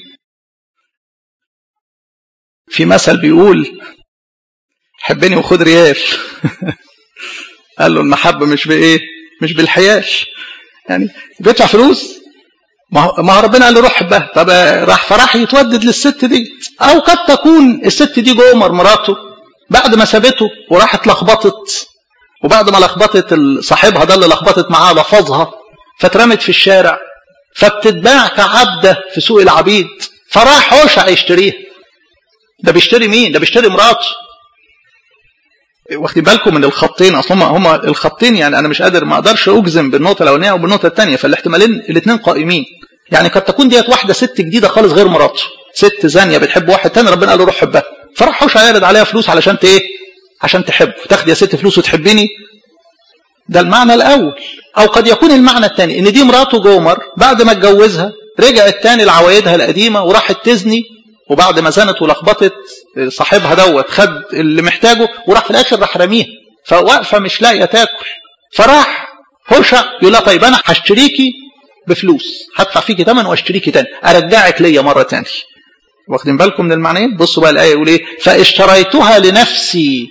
في مثل بيقول حبني وخد ريال قال له المحبة مش بإيه مش بالحياش يعني بيدفع فلوس ما هو ربنا قال له روح حبها طب راح فراح يتودد للست دي او قد تكون الست دي جومر مراته بعد ما سابته وراحت لخبطت وبعد ما لخبطت صاحبها ده اللي لخبطت معاه لفظها فاترمت في الشارع فبتتباع كعبده في سوق العبيد فراح هوشع يشتريها ده بيشتري مين ده بيشتري مراته واخدين بالكم من الخطين اصلا هم الخطين يعني انا مش قادر ما اقدرش اجزم بالنقطه الاولانيه او بالنقطه الثانيه فالاحتمالين الاثنين قائمين يعني قد تكون ديت واحده ست جديده خالص غير مراته ست زانيه بتحب واحد تاني ربنا قال له روح حبها فراح هوش يعرض عليها فلوس علشان ايه عشان تحب تاخدي يا ست فلوس وتحبني ده المعنى الاول او قد يكون المعنى الثاني ان دي مراته جومر بعد ما اتجوزها رجعت تاني لعوايدها القديمه وراحت تزني وبعد ما زنت ولخبطت صاحبها دوت خد اللي محتاجه وراح في الاخر راح رميها فواقفه مش لاقيه تاكل فراح هوشع يقول لها طيب انا هشتريكي بفلوس هدفع فيكي ثمن واشتريكي تاني ارجعك ليا مره تاني واخدين بالكم من المعنيين بصوا بقى الايه يقول ايه فاشتريتها لنفسي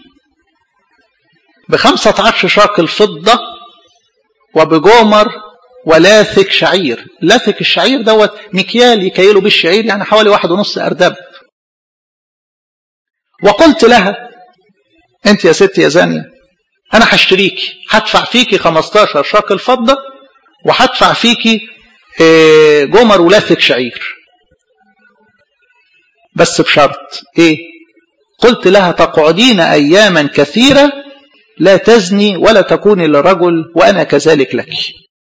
بخمسة عشر شاكل فضة وبجومر ولاثك شعير لاثك الشعير دوت مكيال يكيلوا بالشعير يعني حوالي واحد ونص أردب وقلت لها انت يا ست يا زانية انا هشتريكي هدفع فيكي 15 شاكل فضة وهدفع فيكي جمر ولاثك شعير بس بشرط ايه قلت لها تقعدين اياما كثيرة لا تزني ولا تكوني لرجل وانا كذلك لك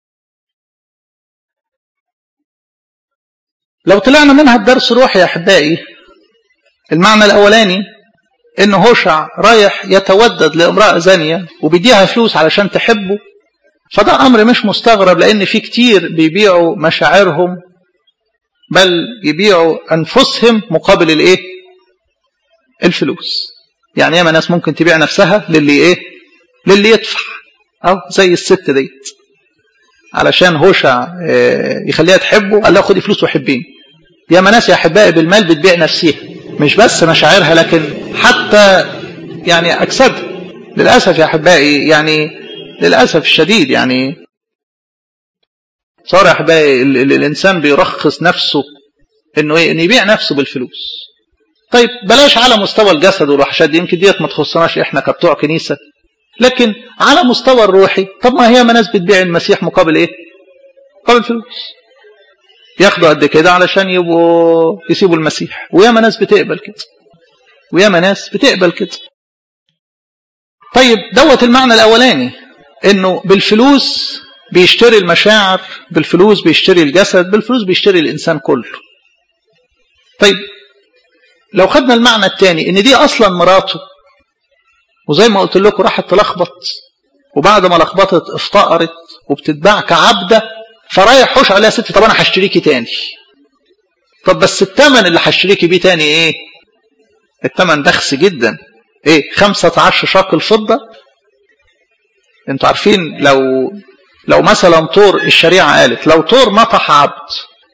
لو طلعنا منها الدرس روحي يا احبائي المعنى الاولاني ان هوشع رايح يتودد لامراه زانيه وبيديها فلوس علشان تحبه فده امر مش مستغرب لان في كتير بيبيعوا مشاعرهم بل يبيعوا انفسهم مقابل الايه الفلوس يعني ياما ناس ممكن تبيع نفسها للي ايه للي يدفع او زي الست ديت علشان هوشع يخليها تحبه قال لها خدي فلوس وحبيني ياما ناس يا احبائي بالمال بتبيع نفسها مش بس مشاعرها لكن حتى يعني اجسادها للاسف يا احبائي يعني للاسف الشديد يعني صار يا احبائي الانسان بيرخص نفسه انه ايه انه يبيع نفسه بالفلوس طيب بلاش على مستوى الجسد والوحشات دي يمكن ديت ما تخصناش احنا كبتوع كنيسه لكن على مستوى الروحي طب ما هي ما ناس بتبيع المسيح مقابل ايه مقابل فلوس ياخدوا قد كده علشان يبقوا يسيبوا المسيح وياما ناس بتقبل كده وياما ناس بتقبل كده طيب دوت المعنى الاولاني انه بالفلوس بيشتري المشاعر بالفلوس بيشتري الجسد بالفلوس بيشتري الانسان كله طيب لو خدنا المعنى الثاني ان دي اصلا مراته وزي ما قلت لكم راحت تلخبط وبعد ما لخبطت افتقرت وبتتباع كعبده فرايح حوش عليها ست طب انا هشتريكي تاني طب بس الثمن اللي هشتريكي بيه تاني ايه الثمن بخس جدا ايه خمسة عشر شاكل فضة انتوا عارفين لو لو مثلا طور الشريعة قالت لو طور نطح عبد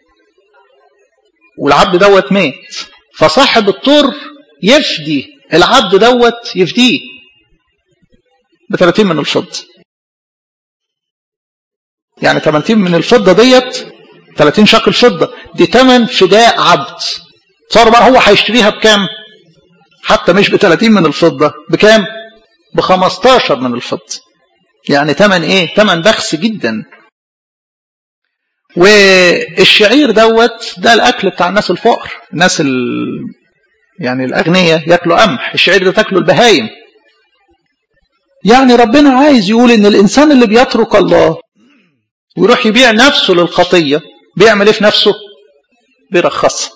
والعبد دوت مات فصاحب الطور يفدي العبد دوت يفديه ب 30 من الفضة يعني 30 من الفضة ديت 30 شقل فضة دي تمن فداء عبد صار بقى هو هيشتريها بكام حتى مش ب 30 من الفضة بكام ب 15 من الفضة يعني تمن ايه تمن بخس جدا والشعير دوت ده الاكل بتاع الناس الفقر الناس ال... يعني الاغنياء ياكلوا قمح الشعير ده تاكله البهايم يعني ربنا عايز يقول ان الانسان اللي بيترك الله ويروح يبيع نفسه للخطيه بيعمل ايه في نفسه بيرخصها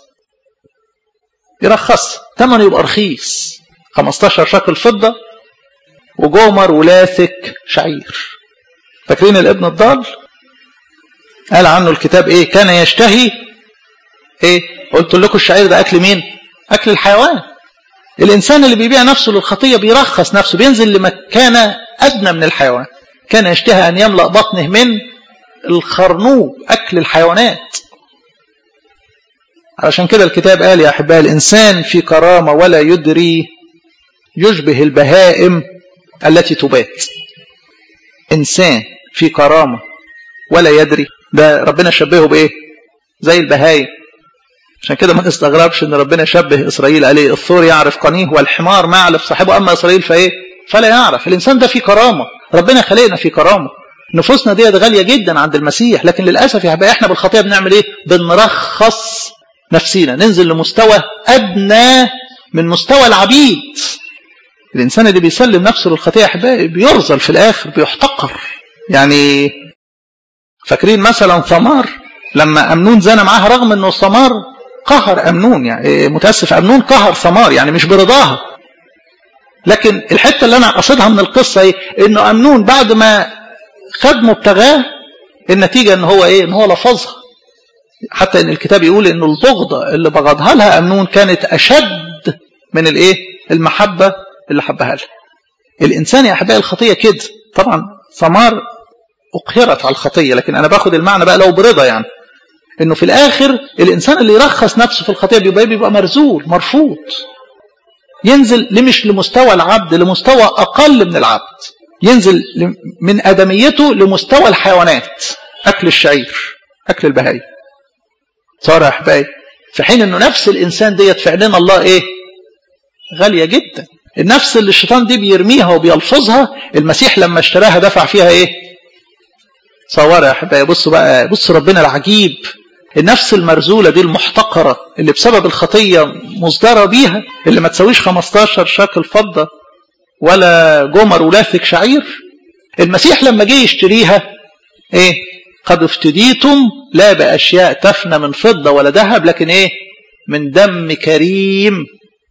يرخص ثمنه يبقى رخيص 15 شكل فضه وجومر ولاثك شعير فاكرين الابن الضال قال عنه الكتاب ايه كان يشتهي ايه قلت لكم الشعير ده اكل مين اكل الحيوان الانسان اللي بيبيع نفسه للخطيه بيرخص نفسه بينزل لمكانه ادنى من الحيوان كان يشتهي ان يملا بطنه من الخرنوب اكل الحيوانات علشان كده الكتاب قال يا احبائي الانسان في كرامه ولا يدري يشبه البهائم التي تبات انسان في كرامه ولا يدري ده ربنا شبهه بايه زي البهايم عشان كده ما تستغربش ان ربنا شبه اسرائيل عليه الثور يعرف قنيه والحمار ما يعرف صاحبه اما اسرائيل فايه فلا يعرف الانسان ده في كرامه ربنا خلقنا في كرامه نفوسنا ديت غاليه جدا عند المسيح لكن للاسف يا احنا بالخطيه بنعمل ايه بنرخص نفسينا ننزل لمستوى ادنى من مستوى العبيد الانسان اللي بيسلم نفسه للخطيه يا احبائي بيرزل في الاخر بيحتقر يعني فاكرين مثلا ثمار لما امنون زنى معاها رغم انه ثمار قهر امنون يعني متاسف امنون قهر ثمار يعني مش برضاها لكن الحته اللي انا قصدها من القصه ايه انه امنون بعد ما خد مبتغاه النتيجه ان هو ايه ان هو لفظها حتى ان الكتاب يقول انه البغضه اللي بغضها لها امنون كانت اشد من الايه المحبه اللي حبها لها الانسان يا احبائي الخطيه كده طبعا ثمار اقهرت على الخطيه لكن انا باخد المعنى بقى لو برضا يعني انه في الاخر الانسان اللي يرخص نفسه في الخطيه بيبقى بيبقى مرزول مرفوض ينزل مش لمستوى العبد لمستوى اقل من العبد ينزل من ادميته لمستوى الحيوانات اكل الشعير اكل البهايم صار يا احبائي في حين انه نفس الانسان ديت في عيننا الله ايه غاليه جدا النفس اللي الشيطان دي بيرميها وبيلفظها المسيح لما اشتراها دفع فيها ايه صور يا احبائي بصوا بقى بصوا ربنا العجيب النفس المرزوله دي المحتقره اللي بسبب الخطيه مصدره بيها اللي ما تسويش 15 شكل فضه ولا جمر ولاثك شعير المسيح لما جه يشتريها ايه قد افتديتم لا باشياء تفنى من فضه ولا ذهب لكن ايه من دم كريم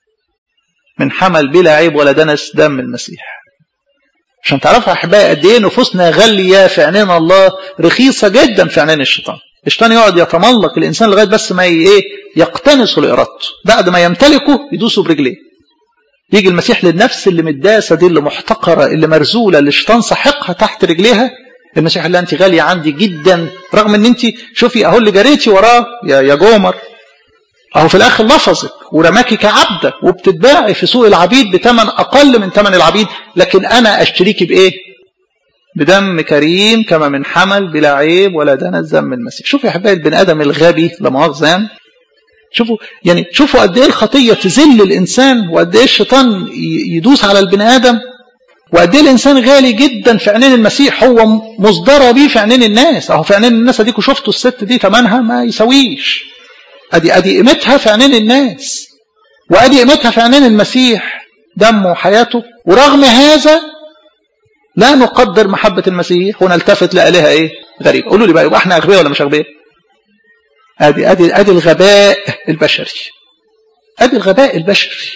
من حمل بلا عيب ولا دنس دم المسيح عشان تعرفوا احبائي قد ايه نفوسنا غاليه في عينين الله رخيصه جدا في عينين الشيطان الشيطان يقعد يتملق الانسان لغايه بس ما ايه يقتنصه لارادته بعد ما يمتلكه يدوسه برجليه يجي المسيح للنفس اللي متداسه دي اللي محتقره اللي مرزوله اللي الشيطان ساحقها تحت رجليها المسيح قال لها انت غاليه عندي جدا رغم ان انت شوفي اهو اللي جريتي وراه يا يا جومر اهو في الاخر لفظك ورماكي كعبده وبتتباعي في سوق العبيد بثمن اقل من ثمن العبيد لكن انا اشتريكي بايه بدم كريم كما من حمل بلا عيب ولا دنس دم المسيح شوفوا يا حبايبي البني ادم الغبي لا مؤاخذه يعني شوفوا يعني شوفوا قد ايه الخطيه تذل الانسان وقد ايه الشيطان يدوس على البني ادم وقد ايه الانسان غالي جدا في عينين المسيح هو مصدره بيه في عينين الناس اهو في عينين الناس اديكوا شفتوا الست دي ثمنها ما يساويش ادي ادي قيمتها في عينين الناس وادي قيمتها في عينين المسيح دمه وحياته ورغم هذا لا نقدر محبة المسيح ونلتفت لآلهة ايه غريبة قولوا لي بقى يبقى احنا اغبياء ولا مش اغبياء ادي ادي ادي الغباء البشري ادي الغباء البشري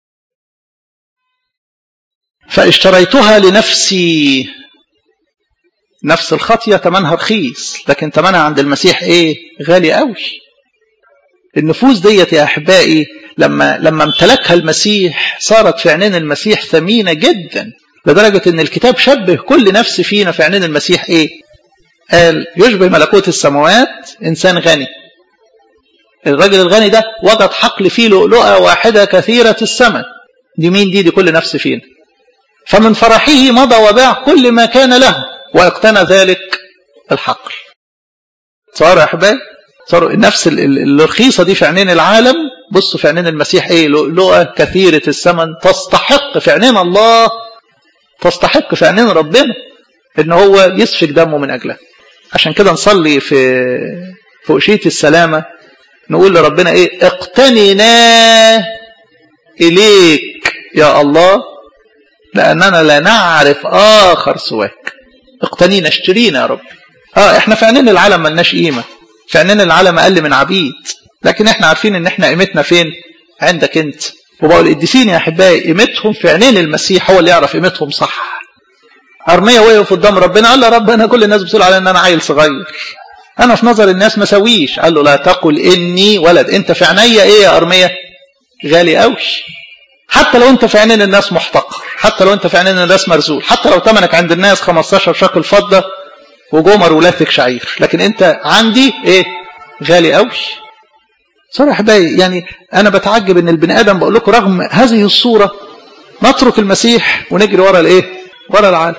فاشتريتها لنفسي نفس الخطية ثمنها رخيص لكن ثمنها عند المسيح ايه غالي قوي النفوس ديت يا احبائي لما لما امتلكها المسيح صارت في عينين المسيح ثمينه جدا لدرجه ان الكتاب شبه كل نفس فينا في عينين المسيح ايه؟ قال يشبه ملكوت السماوات انسان غني. الراجل الغني ده وجد حقل فيه لؤلؤه واحده كثيره الثمن. دي مين دي؟ دي كل نفس فينا. فمن فرحه مضى وباع كل ما كان له واقتنى ذلك الحقل صار يا احبائي صاروا النفس الرخيصه دي في عينين العالم بصوا في عينين المسيح ايه لؤلؤه كثيره الثمن تستحق في عينين الله تستحق في عينين ربنا ان هو يسفك دمه من اجلها عشان كده نصلي في في أشية السلامة نقول لربنا ايه اقتننا اليك يا الله لاننا لا نعرف اخر سواك اقتنينا اشترينا يا رب اه احنا في عينين العالم ملناش قيمه في عينين العالم اقل من عبيد لكن احنا عارفين ان احنا قيمتنا فين عندك انت وبقوا القديسين يا احبائي قيمتهم في عينين المسيح هو اللي يعرف قيمتهم صح ارميه وقف قدام ربنا قال له رب انا كل الناس بتقول علي ان انا عيل صغير انا في نظر الناس ما سويش قال له لا تقل اني ولد انت في عينيا ايه يا ارميه غالي قوي حتى لو انت في عينين الناس محتقر حتى لو انت في عينين الناس مرزول حتى لو ثمنك عند الناس 15 شكل فضه وجمر ولاتك شعير لكن انت عندي ايه غالي قوي صراحة بقى يعني انا بتعجب ان البني ادم بقول لكم رغم هذه الصورة نترك المسيح ونجري ورا الايه ورا العالم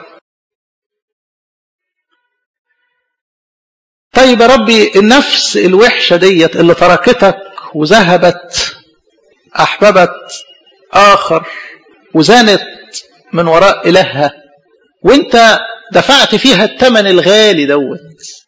طيب يا ربي النفس الوحشة ديت اللي تركتك وذهبت احببت اخر وزانت من وراء الهها وانت دفعت فيها الثمن الغالي دوت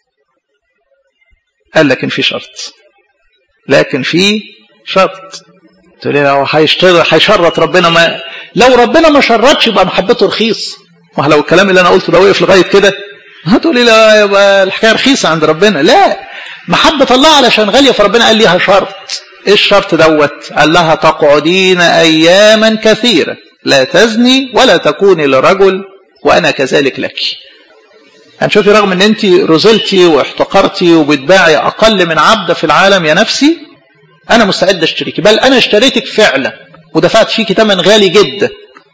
قال لكن في شرط لكن في شرط تقول لي لو هيشرط ربنا ما لو ربنا ما شرطش يبقى محبته رخيص ما لو الكلام اللي انا قلته ده وقف لغايه كده هتقول لي لا يبقى الحكايه رخيصه عند ربنا لا محبه الله علشان غاليه فربنا قال ليها شرط ايه الشرط دوت قال لها تقعدين اياما كثيره لا تزني ولا تكوني لرجل وانا كذلك لك هنشوفي رغم ان انت رزلتي واحتقرتي وبتباعي اقل من عبده في العالم يا نفسي انا مستعد اشتريكي بل انا اشتريتك فعلا ودفعت فيكي ثمن غالي جدا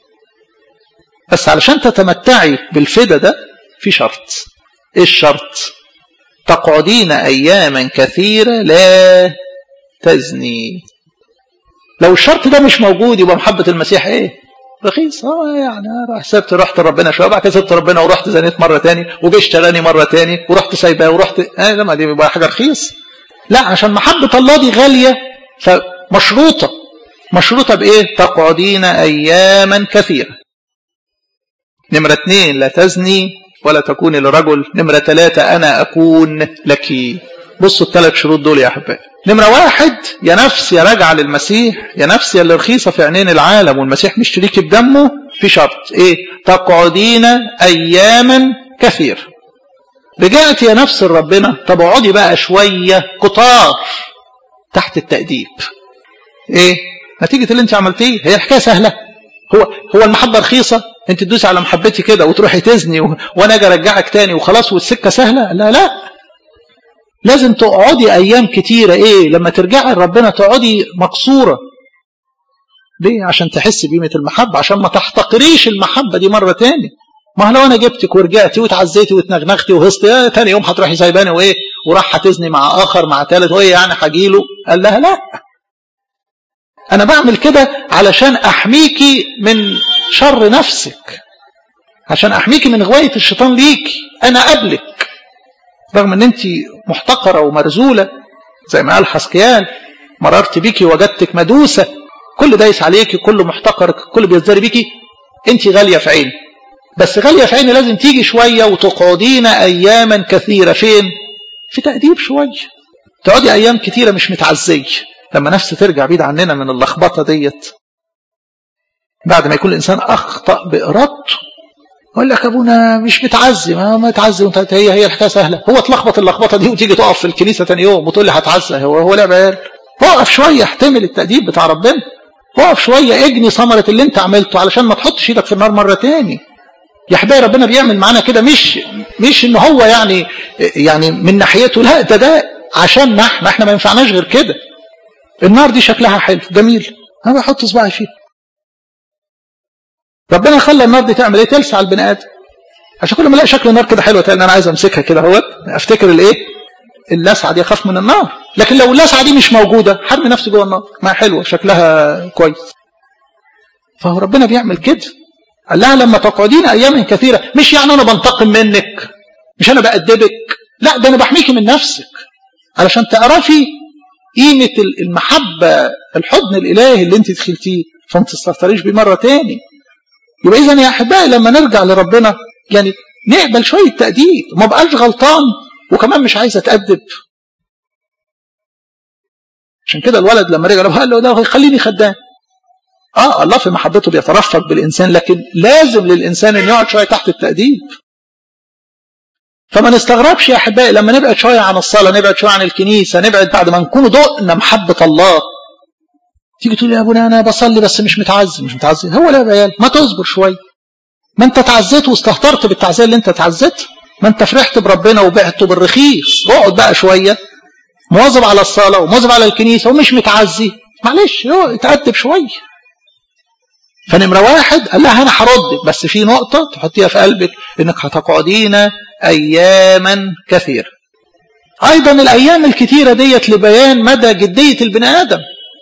بس علشان تتمتعي بالفدا ده في شرط ايه الشرط تقعدين اياما كثيره لا تزني لو الشرط ده مش موجود يبقى محبه المسيح ايه رخيص اه يعني راح سبت رحت ربنا شويه بعد كده سبت ربنا ورحت زنيت مره تاني وجي اشتراني مره تاني ورحت سايباه ورحت اه لما دي بيبقى حاجه رخيص لا عشان محبه الله دي غاليه فمشروطه مشروطه بايه؟ تقعدين اياما كثيره. نمره اثنين لا تزني ولا تكوني لرجل، نمره ثلاثه انا اكون لك. بصوا الثلاث شروط دول يا احبائي. نمرة واحد يا نفس يا راجعة للمسيح يا نفس يا اللي رخيصة في عينين العالم والمسيح مشتريك بدمه في شرط ايه تقعدين اياما كثير رجعت يا نفس ربنا طب اقعدي بقى شوية كتار تحت التأديب ايه نتيجة اللي انت عملتيه هي الحكاية سهلة هو هو المحبة رخيصة انت تدوسي على محبتي كده وتروحي تزني و... وانا اجي ارجعك تاني وخلاص والسكة سهلة لا لا لازم تقعدي ايام كتيرة ايه لما ترجعي لربنا تقعدي مقصورة ليه عشان تحسي بقيمة المحبة عشان ما تحتقريش المحبة دي مرة تاني ما لو انا جبتك ورجعتي وتعزيتي وتنغنغتي وهصتي اه تاني يوم هتروحي سايباني وايه وراح هتزني مع اخر مع ثالث وايه يعني هجيله قال لها لا انا بعمل كده علشان احميكي من شر نفسك عشان احميكي من غواية الشيطان ليكي انا قبلك رغم ان انت محتقرة ومرزولة زي ما قال حسكيال مررت بيكي وجدتك مدوسة كل دايس عليكي كل محتقرك كل بيزدري بيكي انت غالية في عيني بس غالية في عيني لازم تيجي شوية وتقعدين اياما كثيرة فين في تأديب شوية تقعدي ايام كثيرة مش متعزية لما نفس ترجع بعيد عننا من اللخبطة ديت بعد ما يكون الانسان اخطأ بارادته يقول لك ابونا مش متعزي ما ما تعزي وانت هي هي الحكايه سهله هو اتلخبط اللخبطه دي وتيجي تقف في الكنيسه ثاني يوم وتقول لي هتعزى هو هو لعب عيال وقف شويه احتمل التاديب بتاع ربنا وقف شويه اجني ثمره اللي انت عملته علشان ما تحطش ايدك في النار مره تاني يا حبايبي ربنا بيعمل معانا كده مش مش ان هو يعني يعني من ناحيته لا ده ده عشان احنا احنا ما ينفعناش غير كده النار دي شكلها حلو جميل انا بحط صباعي فيه ربنا خلى النار دي تعمل ايه تلسع البني ادم عشان كل ما الاقي شكل النار كده حلوه تاني انا عايز امسكها كده اهوت افتكر الايه اللسعه دي اخاف من النار لكن لو اللسعه دي مش موجوده حرمي نفسي جوه النار ما حلوه شكلها كويس فهو ربنا بيعمل كده قال لها لما تقعدين اياما كثيره مش يعني انا بنتقم منك مش انا بأدبك لا ده انا بحميكي من نفسك علشان تعرفي قيمة المحبة الحضن الإلهي اللي انت دخلتيه فما تستهتريش بيه مرة تاني يبقى إذا يا أحبائي لما نرجع لربنا يعني نقبل شوية تأديب ما بقاش غلطان وكمان مش عايز أتأدب عشان كده الولد لما رجع قال له ده خليني خدام اه الله في محبته بيترفق بالانسان لكن لازم للانسان ان يقعد شويه تحت التاديب فما نستغربش يا احبائي لما نبعد شويه عن الصلاه نبعد شويه عن الكنيسه نبعد بعد ما نكون دقنا محبه الله تيجي تقول يا ابونا انا بصلي بس مش متعزي مش متعزي هو لا يا عيال ما تصبر شويه ما انت تعزيت واستهترت بالتعزيه اللي انت تعزيتها ما انت فرحت بربنا وبعته بالرخيص اقعد بقى شويه مواظب على الصلاه ومواظب على الكنيسه ومش متعزي معلش هو اتأدب شويه فنمره واحد قال لها انا هردك بس في نقطه تحطيها في قلبك انك هتقعدين اياما كثيره ايضا الايام الكثيره ديت لبيان مدى جديه البني ادم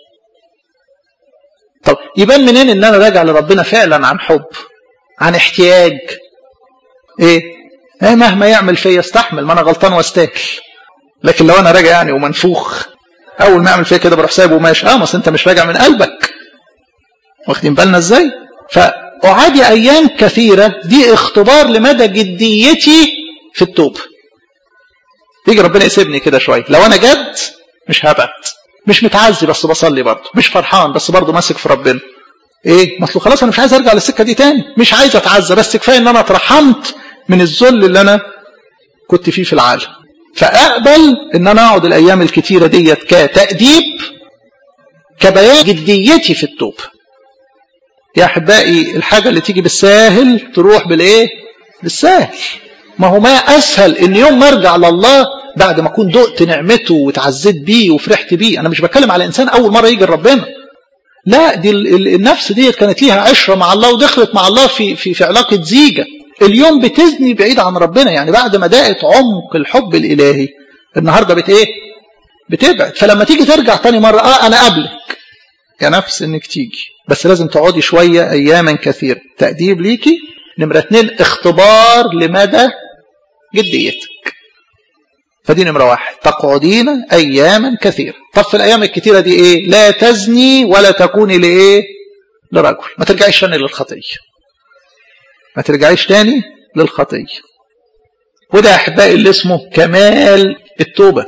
طب يبان منين ان انا راجع لربنا فعلا عن حب عن احتياج ايه ايه مهما يعمل فيا استحمل ما انا غلطان واستاهل لكن لو انا راجع يعني ومنفوخ اول ما يعمل فيا كده بروح سايبه وماشي اه بس انت مش راجع من قلبك واخدين بالنا ازاي فأعادي أيام كثيرة دي اختبار لمدى جديتي في التوبة يجي ربنا يسيبني كده شوية لو أنا جد مش هبعد مش متعزي بس بصلي برضه مش فرحان بس برضه ماسك في ربنا ايه مثل خلاص انا مش عايز ارجع للسكه دي تاني مش عايز اتعزى بس كفايه ان انا اترحمت من الذل اللي انا كنت فيه في العالم فاقبل ان انا اقعد الايام الكتيره ديت كتاديب كبيان جديتي في التوبه يا احبائي الحاجه اللي تيجي بالساهل تروح بالايه بالساهل ما هو ما اسهل ان يوم ما ارجع لله بعد ما اكون دقت نعمته وتعزيت بيه وفرحت بيه انا مش بتكلم على انسان اول مره يجي لربنا لا دي النفس ديت كانت ليها عشره مع الله ودخلت مع الله في في في علاقه زيجه اليوم بتزني بعيد عن ربنا يعني بعد ما دقت عمق الحب الالهي النهارده بت ايه بتبعد فلما تيجي ترجع تاني مره اه انا قبلك يا نفس انك تيجي بس لازم تقعدي شويه اياما كثير تاديب ليكي نمره اتنين اختبار لمدى جديتك فدي نمره واحد تقعدين اياما كثيره طب في الايام الكثيره دي ايه لا تزني ولا تكوني لايه لرجل ما ترجعيش تاني للخطيه ما ترجعيش تاني للخطيه وده يا احبائي اللي اسمه كمال التوبه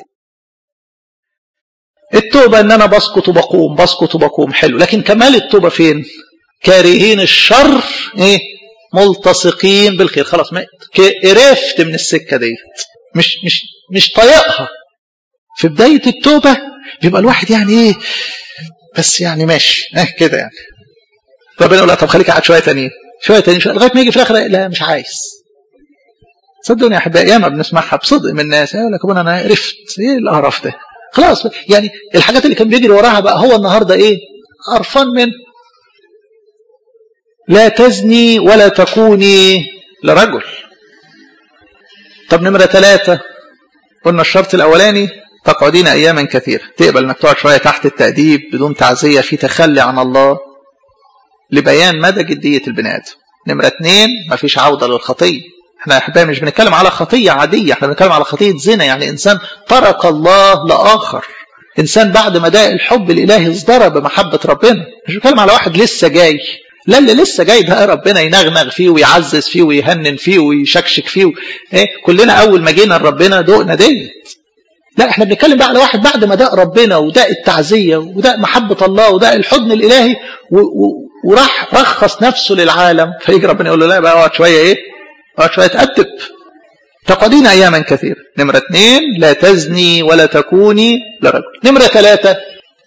التوبة ان انا بسقط وبقوم بسقط وبقوم حلو لكن كمال التوبة فين كارهين الشر ايه ملتصقين بالخير خلاص ما قرفت من السكة ديت مش مش مش طايقها في بداية التوبة بيبقى الواحد يعني ايه بس يعني ماشي اه كده يعني ربنا يقول طب خليك قاعد شوية تانيين شوية تانيين شوية لغاية ما يجي في الاخر لا مش عايز صدقوني يا احبائي ياما بنسمعها بصدق من الناس يقول لك ابونا انا قرفت ايه القرف ده خلاص يعني الحاجات اللي كان بيجري وراها بقى هو النهارده ايه قرفان من لا تزني ولا تكوني لرجل طب نمرة ثلاثة قلنا الشرط الأولاني تقعدين أياما كثيرة تقبل أنك تقعد شوية تحت التأديب بدون تعزية في تخلي عن الله لبيان مدى جدية البني آدم نمرة اثنين مفيش عودة للخطية احنا احبائي مش بنتكلم على خطيه عاديه احنا بنتكلم على خطيه زنا يعني انسان ترك الله لاخر انسان بعد ما داق الحب الالهي ازدرى بمحبه ربنا مش بنتكلم على واحد لسه جاي لا اللي لسه جاي ده ربنا ينغنغ فيه ويعزز فيه ويهنن فيه ويشكشك فيه ايه كلنا اول ما جينا لربنا دقنا ديت لا احنا بنتكلم بقى على واحد بعد ما داق ربنا وداق التعزيه وداق محبه الله وداق الحضن الالهي و و وراح رخص نفسه للعالم فيجي ربنا يقول له لا بقى اقعد شويه ايه اقعد شويه تأدب تقعدين اياما كثيرة نمرة اثنين لا تزني ولا تكوني لرجل نمرة ثلاثة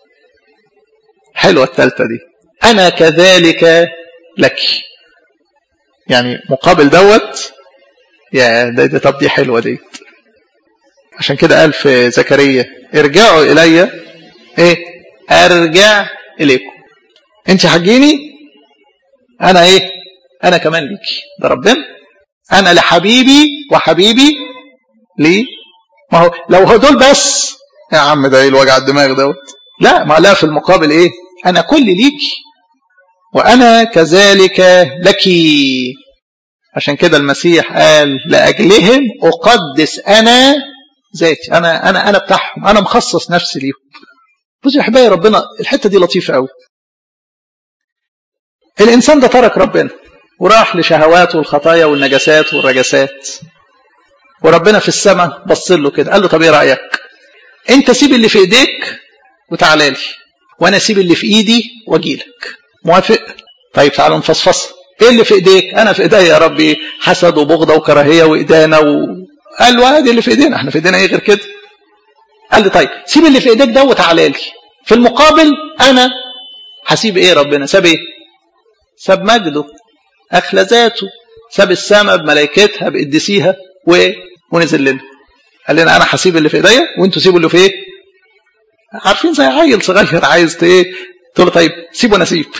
حلوة الثالثة دي انا كذلك لك يعني مقابل دوت يا ده, ده طب دي حلوة دي عشان كده قال في زكريا ارجعوا الي ايه ارجع اليكم انت حجيني انا ايه انا كمان ليكي ده ربنا انا لحبيبي وحبيبي ليه ما هو لو هو دول بس يا عم ده ايه الوجع الدماغ دوت لا ما لا في المقابل ايه انا كل ليكي وانا كذلك لك عشان كده المسيح قال لأجلهم أقدس أنا ذاتي أنا أنا أنا بتاعهم أنا مخصص نفسي ليهم بصوا يا أحبائي ربنا الحتة دي لطيفة قوي الإنسان ده ترك ربنا وراح لشهواته والخطايا والنجاسات والرجسات وربنا في السماء بص له كده قال له طب ايه رايك انت سيب اللي في ايديك وتعالى لي وانا اسيب اللي في ايدي واجي لك موافق طيب تعالوا نفصفص ايه اللي في ايديك انا في ايديا يا ربي حسد وبغضه وكراهيه وادانه و... قال له عادي اللي في ايدينا احنا في ايدينا ايه غير كده قال لي طيب سيب اللي في ايديك ده وتعالى لي في المقابل انا هسيب ايه ربنا ساب ايه ساب مجده اخلى ذاته ساب السماء بملائكتها بقدسيها وايه ونزل لنا قال لنا انا هسيب اللي في ايديا وانتوا سيبوا اللي في ايه عارفين زي عيل صغير عايز ايه تقول له طيب سيب وانا اسيب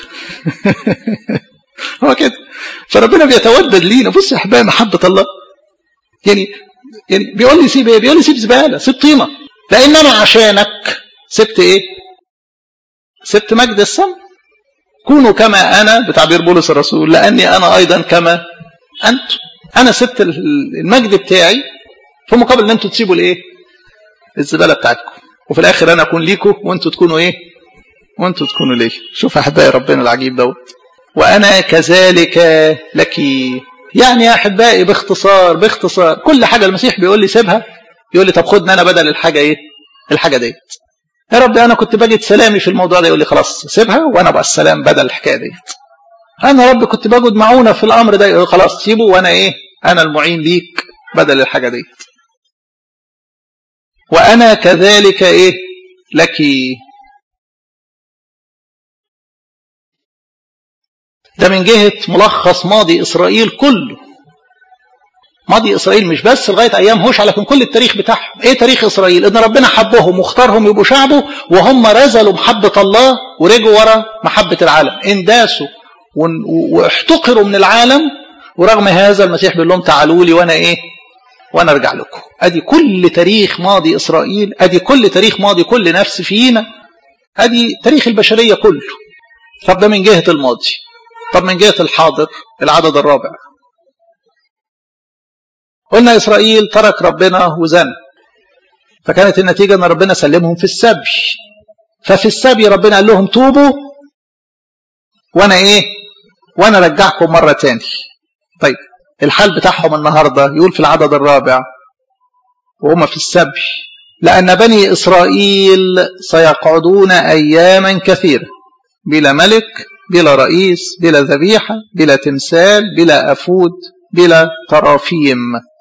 هو كده فربنا بيتودد لينا بص يا احبائي محبه الله يعني يعني بيقول لي سيب ايه بيقول لي سيب زباله سيب طينه لان انا عشانك سبت ايه سبت مجد السماء كونوا كما انا بتعبير بولس الرسول لاني انا ايضا كما انتم انا سبت المجد بتاعي في مقابل ان انتوا تسيبوا الايه الزباله بتاعتكم وفي الاخر انا اكون ليكم وانتوا تكونوا ايه وانتوا تكونوا ليه شوف احبائي ربنا العجيب دوت وانا كذلك لك يعني يا احبائي باختصار باختصار كل حاجه المسيح بيقول لي سيبها يقول لي طب خدني انا بدل الحاجه ايه الحاجه ديت يا رب انا كنت بجد سلامي في الموضوع ده يقول لي خلاص سيبها وانا بقى السلام بدل الحكايه ديت انا يا رب كنت بجد معونه في الامر ده يقول خلاص سيبه وانا ايه انا المعين ليك بدل الحاجه ديت وانا كذلك ايه لك ده من جهه ملخص ماضي اسرائيل كله ماضي اسرائيل مش بس لغايه ايام هوشع لكن كل التاريخ بتاعهم ايه تاريخ اسرائيل ان ربنا حبهم واختارهم يبقوا شعبه وهم رزلوا محبه الله ورجعوا ورا محبه العالم انداسوا واحتقروا من العالم ورغم هذا المسيح بيقول لهم تعالوا لي وانا ايه وانا ارجع لكم ادي كل تاريخ ماضي اسرائيل ادي كل تاريخ ماضي كل نفس فينا ادي تاريخ البشريه كله طب ده من جهه الماضي طب من جهه الحاضر العدد الرابع قلنا إسرائيل ترك ربنا وزن فكانت النتيجة أن ربنا سلمهم في السبي ففي السبي ربنا قال لهم توبوا وأنا إيه وأنا رجعكم مرة تاني طيب الحال بتاعهم النهاردة يقول في العدد الرابع وهم في السبي لأن بني إسرائيل سيقعدون أياما كثيرة بلا ملك بلا رئيس بلا ذبيحة بلا تمثال بلا أفود بلا ترافيم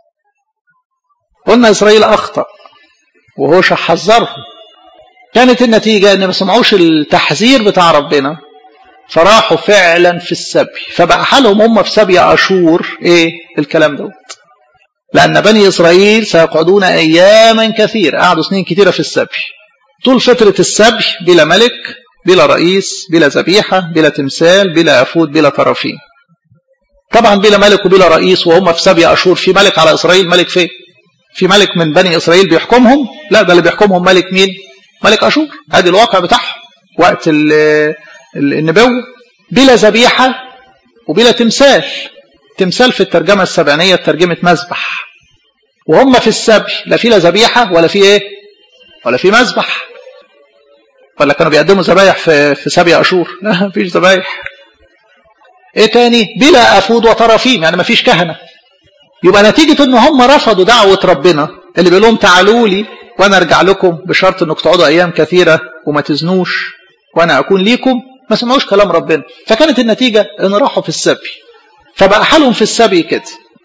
قلنا إسرائيل أخطأ وهوشع حذرهم كانت النتيجة أن ما سمعوش التحذير بتاع ربنا فراحوا فعلا في السبي فبقى حالهم هم في سبي أشور إيه الكلام دوت لأن بني إسرائيل سيقعدون أياما كثيرة قعدوا سنين كثيرة في السبي طول فترة السبي بلا ملك بلا رئيس بلا ذبيحة بلا تمثال بلا أفود بلا طرفين طبعا بلا ملك وبلا رئيس وهم في سبي أشور في ملك على إسرائيل ملك فين في ملك من بني إسرائيل بيحكمهم لا ده اللي بيحكمهم ملك مين ملك أشور ادي الواقع بتاعهم وقت النبوة بلا ذبيحة وبلا تمثال تمثال في الترجمة السبعينية ترجمة مذبح وهم في السبي لا في لا ذبيحة ولا في ايه ولا في مذبح ولا كانوا بيقدموا ذبايح في في سبي أشور لا مفيش ذبايح ايه تاني بلا أفود وطرافيم يعني مفيش كهنة يبقى نتيجة ان هم رفضوا دعوة ربنا اللي بيقول لهم تعالوا لي وانا ارجع لكم بشرط انكم تقعدوا ايام كثيرة وما تزنوش وانا اكون ليكم ما سمعوش كلام ربنا فكانت النتيجة ان راحوا في السبي فبقى حالهم في السبي كده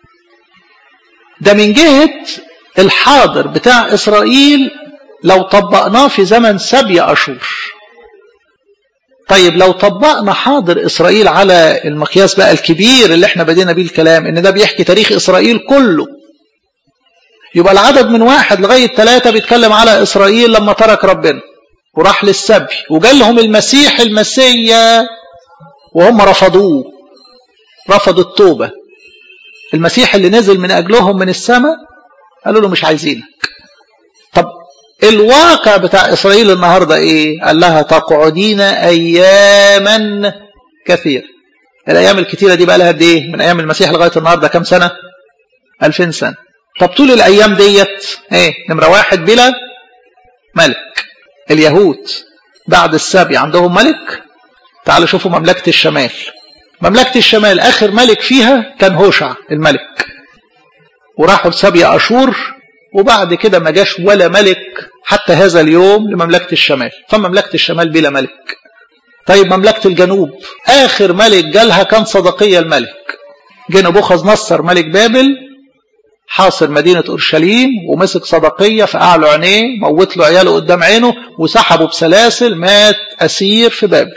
ده من جهة الحاضر بتاع اسرائيل لو طبقناه في زمن سبي اشور طيب لو طبقنا حاضر إسرائيل على المقياس بقى الكبير اللي احنا بدينا بيه الكلام ان ده بيحكي تاريخ إسرائيل كله يبقى العدد من واحد لغاية ثلاثة بيتكلم على إسرائيل لما ترك ربنا وراح للسبي وجال لهم المسيح المسيا وهم رفضوه رفضوا التوبة المسيح اللي نزل من أجلهم من السماء قالوا له مش عايزينك طب الواقع بتاع إسرائيل النهاردة إيه قال لها تقعدين أياما كثير الايام الكتيره دي بقى لها قد ايه من ايام المسيح لغايه النهارده كام سنه 2000 سنه طب طول الايام ديت ايه نمره واحد بلا ملك اليهود بعد السبي عندهم ملك تعالوا شوفوا مملكه الشمال مملكه الشمال اخر ملك فيها كان هوشع الملك وراحوا لسبي اشور وبعد كده ما جاش ولا ملك حتى هذا اليوم لمملكه الشمال فمملكه الشمال بلا ملك طيب مملكة الجنوب آخر ملك جالها كان صدقية الملك جه نبوخذ نصر ملك بابل حاصر مدينة أورشليم ومسك صدقية في أعلى عينيه موت له عياله قدام عينه وسحبه بسلاسل مات أسير في بابل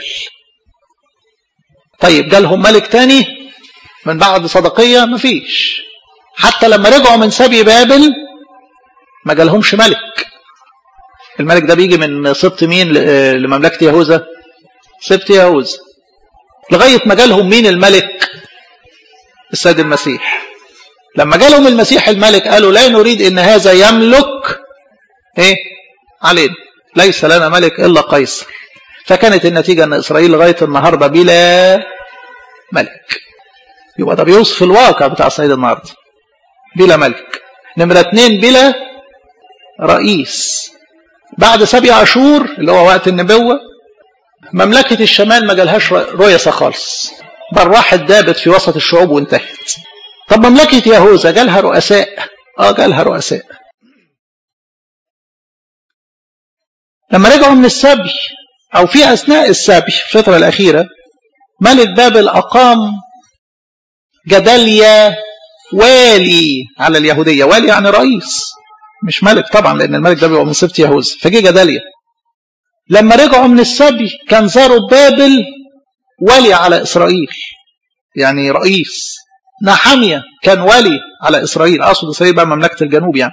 طيب جالهم ملك تاني من بعد صدقية مفيش حتى لما رجعوا من سبي بابل ما جالهمش ملك الملك ده بيجي من سبط مين لمملكة يهوذا سبت يهوذا لغاية ما جالهم مين الملك السيد المسيح لما جالهم المسيح الملك قالوا لا نريد ان هذا يملك ايه علينا ليس لنا ملك الا قيصر فكانت النتيجة ان اسرائيل لغاية النهاردة بلا ملك يبقى ده بيوصف الواقع بتاع اسرائيل النهاردة بلا ملك نمرة اتنين بلا رئيس بعد سبع شهور اللي هو وقت النبوة مملكة الشمال ما جالهاش رؤيسة خالص بل راحت دابت في وسط الشعوب وانتهت طب مملكة يهوذا جالها رؤساء اه جالها رؤساء لما رجعوا من السبي او في اثناء السبي في الفترة الاخيرة ملك بابل اقام جداليا والي على اليهودية والي يعني رئيس مش ملك طبعا لان الملك ده بيبقى من سبت يهوذا فجه جداليا لما رجعوا من السبي كان زاروا بابل ولي على إسرائيل يعني رئيس نحمية كان ولي على إسرائيل أقصد إسرائيل بقى مملكة الجنوب يعني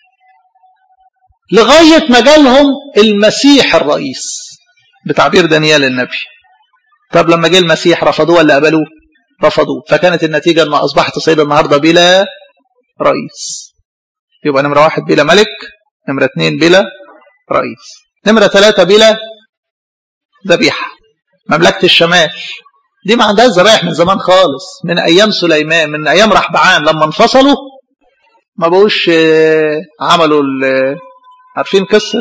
لغاية ما جالهم المسيح الرئيس بتعبير دانيال النبي طب لما جه المسيح رفضوه ولا قبلوه رفضوه فكانت النتيجة أن أصبحت إسرائيل النهاردة بلا رئيس يبقى نمرة واحد بلا ملك نمرة اثنين بلا رئيس نمرة ثلاثة بلا ذبيحة مملكة الشمال دي ما عندهاش ذبائح من زمان خالص من أيام سليمان من أيام رحبعان لما انفصلوا ما بقوش عملوا عارفين قصة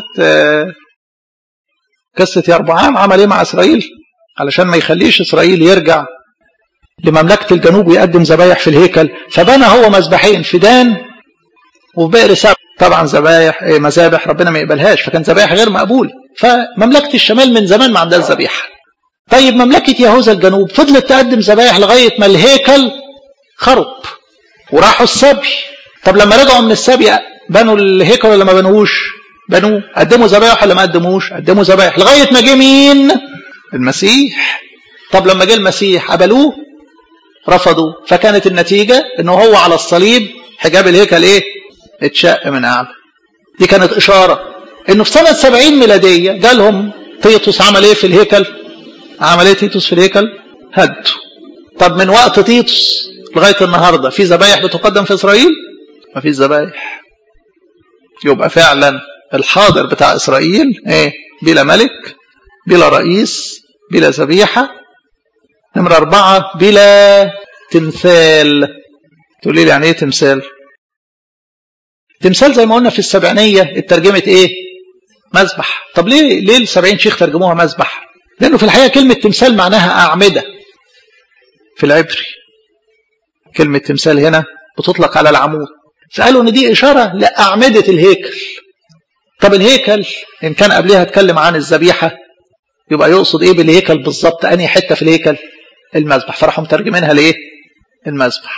قصة يربعام عمل ايه مع إسرائيل علشان ما يخليش إسرائيل يرجع لمملكة الجنوب ويقدم ذبايح في الهيكل فبنى هو مذبحين في دان وفي بئر سبع طبعا ذبايح مذابح ربنا ما يقبلهاش فكان ذبايح غير مقبول فمملكة الشمال من زمان ما عندهاش ذبيحة طيب مملكة يهوذا الجنوب فضلت تقدم ذبايح لغاية ما الهيكل خرب وراحوا السبي طب لما رجعوا من السبي بنوا الهيكل ولا ما بنوش بنوه قدموا ذبايح ولا ما قدموش قدموا ذبايح لغاية ما جه مين المسيح طب لما جه المسيح قبلوه رفضوا فكانت النتيجة انه هو على الصليب حجاب الهيكل ايه اتشق من اعلى دي كانت اشارة انه في سنة 70 ميلادية جالهم تيتوس عمل ايه في الهيكل عمل ايه تيتوس في الهيكل هدوا طب من وقت تيتوس لغاية النهاردة في ذبايح بتقدم في اسرائيل ما فيش ذبايح يبقى فعلا الحاضر بتاع اسرائيل ايه بلا ملك بلا رئيس بلا ذبيحة نمرة أربعة بلا تمثال تقول لي يعني ايه تمثال تمثال زي ما قلنا في السبعينية اترجمت ايه مذبح طب ليه ليه السبعين شيخ ترجموها مذبح لانه في الحقيقة كلمة تمثال معناها أعمدة في العبري كلمة تمثال هنا بتطلق على العمود فقالوا ان دي إشارة لأعمدة الهيكل طب الهيكل إن كان قبلها اتكلم عن الذبيحة يبقى يقصد ايه بالهيكل بالظبط انهي حتة في الهيكل المذبح فراحوا مترجمينها لايه المذبح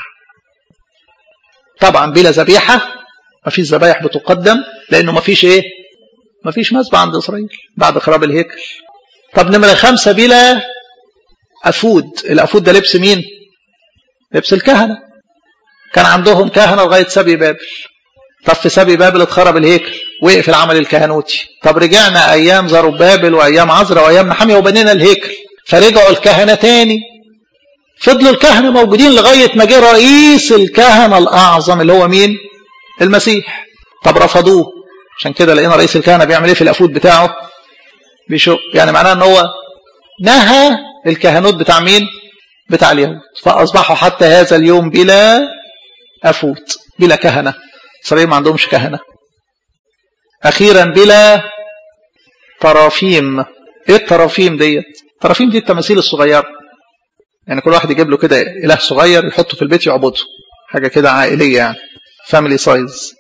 طبعا بلا ذبيحة مفيش ذبايح بتقدم لانه مفيش ايه مفيش مذبح عند اسرائيل بعد خراب الهيكل طب نمرة خمسة بلا أفود الأفود ده لبس مين لبس الكهنة كان عندهم كهنة لغاية سبي بابل طب في سبي بابل اتخرب الهيكل وقف العمل الكهنوتي طب رجعنا أيام زربابل وأيام عزرا وأيام نحمية وبنينا الهيكل فرجعوا الكهنة تاني فضلوا الكهنة موجودين لغاية ما جه رئيس الكهنة الأعظم اللي هو مين المسيح طب رفضوه عشان كده لقينا رئيس الكهنة بيعمل ايه في الأفود بتاعه بيشق يعني معناه ان هو نهى الكهنوت بتاع مين بتاع اليهود فأصبحوا حتى هذا اليوم بلا أفوت بلا كهنة إسرائيل ما عندهمش كهنة أخيرا بلا طرافيم إيه الطرافيم ديت الطرافيم دي التماثيل الصغيرة يعني كل واحد يجيب له كده إله صغير يحطه في البيت يعبده حاجة كده عائلية يعني فاميلي سايز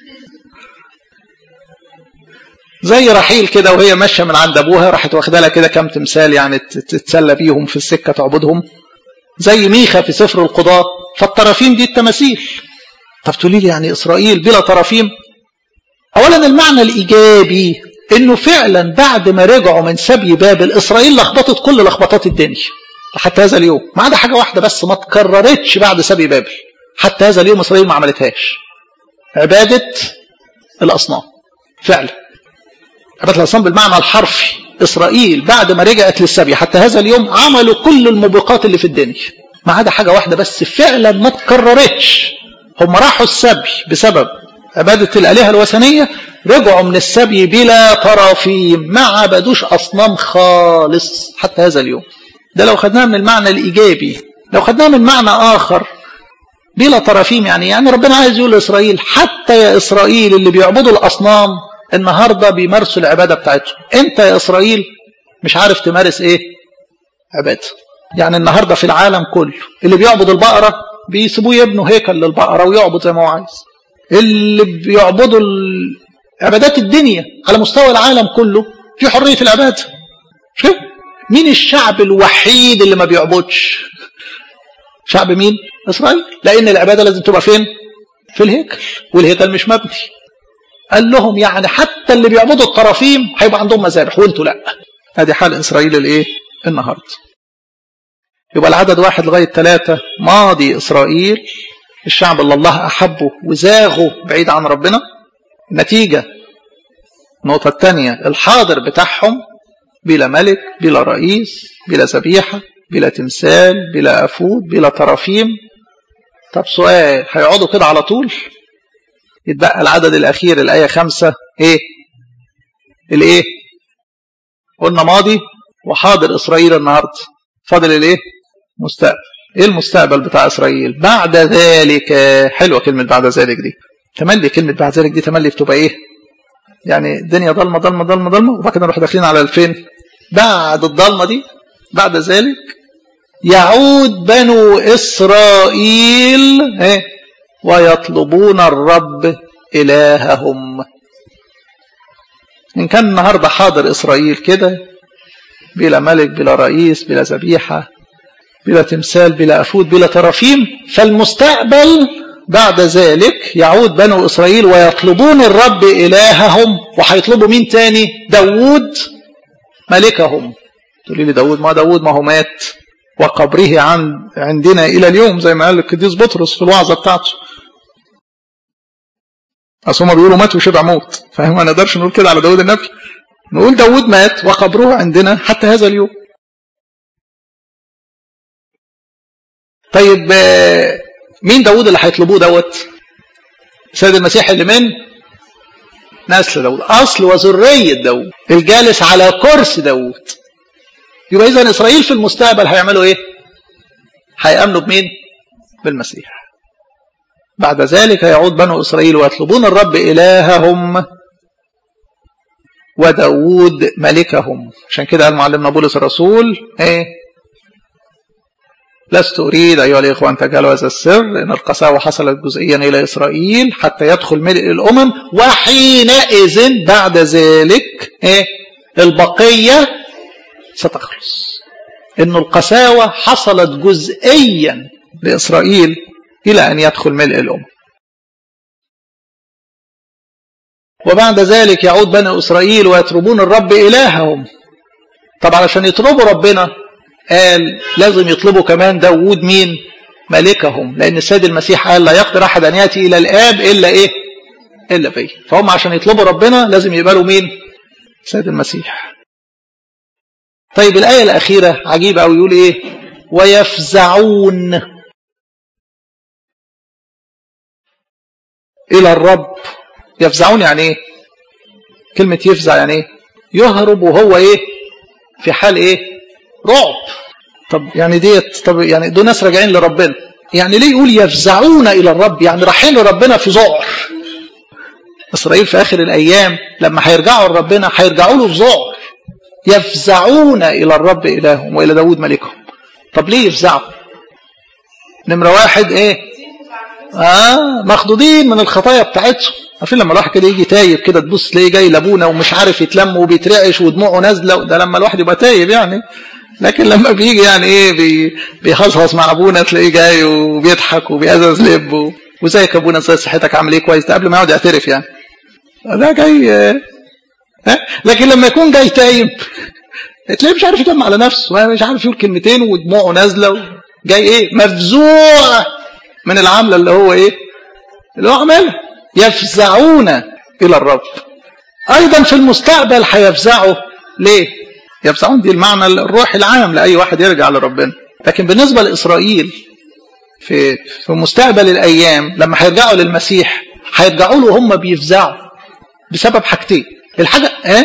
زي رحيل كده وهي ماشيه من عند ابوها راحت واخده لها كده كام تمثال يعني تتسلى بيهم في السكه تعبدهم زي ميخا في سفر القضاة فالطرافيم دي التماثيل طب تقولي لي يعني اسرائيل بلا طرافيم اولا المعنى الايجابي انه فعلا بعد ما رجعوا من سبي بابل اسرائيل لخبطت كل لخبطات الدنيا حتى هذا اليوم ما عدا حاجه واحده بس ما تكررتش بعد سبي بابل حتى هذا اليوم اسرائيل ما عملتهاش عباده الاصنام فعلا عباده الاصنام بالمعنى الحرفي اسرائيل بعد ما رجعت للسبي حتى هذا اليوم عملوا كل الموبقات اللي في الدنيا ما عدا حاجه واحده بس فعلا ما تكررتش هم راحوا السبي بسبب عباده الالهه الوثنيه رجعوا من السبي بلا طرافيم ما عبدوش اصنام خالص حتى هذا اليوم ده لو خدناها من المعنى الايجابي لو خدناها من معنى اخر بلا طرافيم يعني يعني ربنا عايز يقول لاسرائيل حتى يا اسرائيل اللي بيعبدوا الاصنام النهارده بيمارسوا العباده بتاعتهم انت يا اسرائيل مش عارف تمارس ايه عباده يعني النهارده في العالم كله اللي بيعبد البقره بيسيبوه يبنوا هيكل للبقره ويعبد زي ما هو عايز اللي بيعبدوا عبادات الدنيا على مستوى العالم كله في حريه العباده شوف مين الشعب الوحيد اللي ما بيعبدش شعب مين اسرائيل لان العباده لازم تبقى فين في الهيكل والهيكل مش مبني قال لهم يعني حتى اللي بيعبدوا الطرافيم هيبقى عندهم مذابح وانتوا لا ادي حال اسرائيل الايه النهارده يبقى العدد واحد لغايه ثلاثه ماضي اسرائيل الشعب اللي الله احبه وزاغه بعيد عن ربنا نتيجه النقطه الثانيه الحاضر بتاعهم بلا ملك بلا رئيس بلا ذبيحه بلا تمثال بلا افود بلا طرافيم طب سؤال هيقعدوا كده على طول يتبقى العدد الأخير الآية خمسة إيه الإيه قلنا ماضي وحاضر إسرائيل النهاردة فاضل الإيه مستقبل إيه المستقبل بتاع إسرائيل بعد ذلك حلوة كلمة بعد ذلك دي تملي كلمة بعد ذلك دي تملي بتبقى إيه يعني الدنيا ضلمة ضلمة ضلمة ضلمة وبعد كده نروح داخلين على الفين بعد الضلمة دي بعد ذلك يعود بنو إسرائيل إيه ويطلبون الرب إلههم إن كان النهاردة حاضر إسرائيل كده بلا ملك بلا رئيس بلا ذبيحة بلا تمثال بلا أفود بلا ترافيم فالمستقبل بعد ذلك يعود بنو إسرائيل ويطلبون الرب إلههم وهيطلبوا مين تاني داود ملكهم تقولي لي داود ما داود ما هو مات وقبره عن عندنا إلى اليوم زي ما قال القديس بطرس في الوعظة بتاعته اصل هما بيقولوا مات وشبع موت فاهم ما نقدرش نقول كده على داود النبي نقول داود مات وقبره عندنا حتى هذا اليوم طيب مين داود اللي هيطلبوه دوت سيد المسيح اللي من نسل داود اصل وذريه داود الجالس على كرسي داود يبقى اذا اسرائيل في المستقبل هيعملوا ايه هيامنوا بمين بالمسيح بعد ذلك يعود بنو إسرائيل ويطلبون الرب إلههم وداود ملكهم عشان كده قال معلمنا بولس الرسول ايه لست أريد أيها الإخوة أن تجعلوا هذا السر إن القساوة حصلت جزئيا إلى إسرائيل حتى يدخل ملء الأمم وحينئذ بعد ذلك إيه البقية ستخلص إن القساوة حصلت جزئيا لإسرائيل إلى أن يدخل ملء الأمم وبعد ذلك يعود بني إسرائيل ويطلبون الرب إلههم طب علشان يطلبوا ربنا قال لازم يطلبوا كمان داود مين ملكهم لأن السيد المسيح قال لا يقدر أحد أن يأتي إلى الآب إلا إيه إلا بي فهم عشان يطلبوا ربنا لازم يقبلوا مين السيد المسيح طيب الآية الأخيرة عجيبة أو يقول إيه ويفزعون إلى الرب يفزعون يعني إيه كلمة يفزع يعني إيه يهرب وهو إيه في حال إيه رعب طب يعني ديت طب يعني دول ناس راجعين لربنا يعني ليه يقول يفزعون الى الرب يعني رايحين لربنا في ذعر اسرائيل في اخر الايام لما هيرجعوا لربنا هيرجعوا له في ذعر يفزعون الى الرب الههم والى داود ملكهم طب ليه يفزعوا نمره واحد ايه اه مخضوضين من الخطايا بتاعتهم عارفين لما الواحد كده يجي تايب كده تبص تلاقيه جاي لابونا ومش عارف يتلم وبيترعش ودموعه نازله ده لما الواحد يبقى تايب يعني لكن لما بيجي يعني ايه بي بيهصهص مع ابونا تلاقيه جاي وبيضحك وبيأزز لب وزيك يا ابونا ازاي صحتك عامل ايه كويس ده قبل ما يقعد يعترف يعني ده جاي ها لكن لما يكون جاي تايب تلاقيه مش عارف يتلم على نفسه مش عارف يقول كلمتين ودموعه نازله جاي ايه مفزوع من العمله اللي هو ايه اللي هو عملها يفزعون الى الرب ايضا في المستقبل هيفزعوا ليه يفزعون دي المعنى الروحي العام لاي واحد يرجع لربنا لكن بالنسبه لاسرائيل في في مستقبل الايام لما هيرجعوا للمسيح هيرجعوا له هم بيفزعوا بسبب حاجتين الحاجه ايه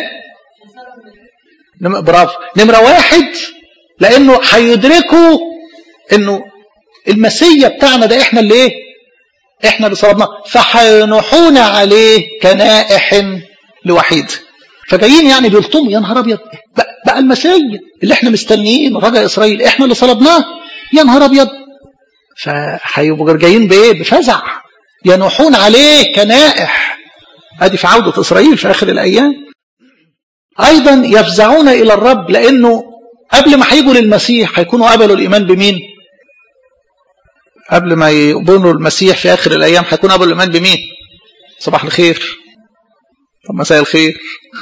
برافو نمره واحد لانه هيدركوا انه المسيا بتاعنا ده احنا اللي ايه احنا اللي صلبناه فحينحون عليه كنائح لوحيد فجايين يعني بيلطموا يا نهار ابيض بقى المسيا اللي احنا مستنيين رجاء اسرائيل احنا اللي صلبناه يا نهار ابيض فهيبقوا جايين بايه بفزع ينوحون عليه كنائح ادي في عوده اسرائيل في اخر الايام ايضا يفزعون الى الرب لانه قبل ما هيجوا للمسيح هيكونوا قبلوا الايمان بمين قبل ما يقبلوا المسيح في اخر الايام هيكونوا قبلوا الايمان بمين صباح الخير طب مساء الخير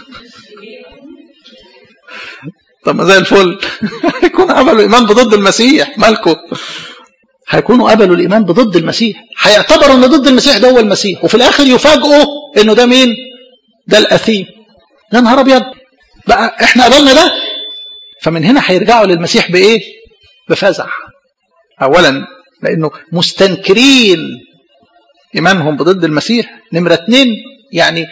طب مساء الفل هيكونوا قبلوا الايمان بضد المسيح مالكم هيكونوا قبلوا الايمان بضد المسيح هيعتبروا ان ضد المسيح ده هو المسيح وفي الاخر يفاجئوا انه ده مين ده الاثيم يا نهار ابيض بقى احنا قبلنا ده فمن هنا هيرجعوا للمسيح بايه بفزع اولا لانه مستنكرين ايمانهم بضد المسيح نمره اتنين يعني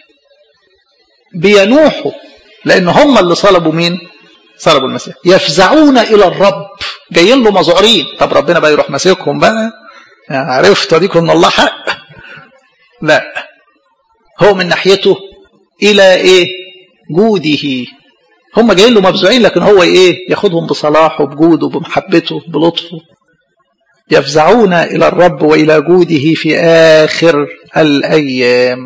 بينوحوا لان هم اللي صلبوا مين صلبوا المسيح يفزعون الى الرب جايين له مذعورين طب ربنا بقى يروح ماسكهم بقى يعني عرفت اديكم ان الله حق لا هو من ناحيته الى ايه جوده هم جايين له مفزوعين لكن هو ايه ياخدهم بصلاحه بجوده بمحبته بلطفه يفزعون الى الرب والى جوده في اخر الايام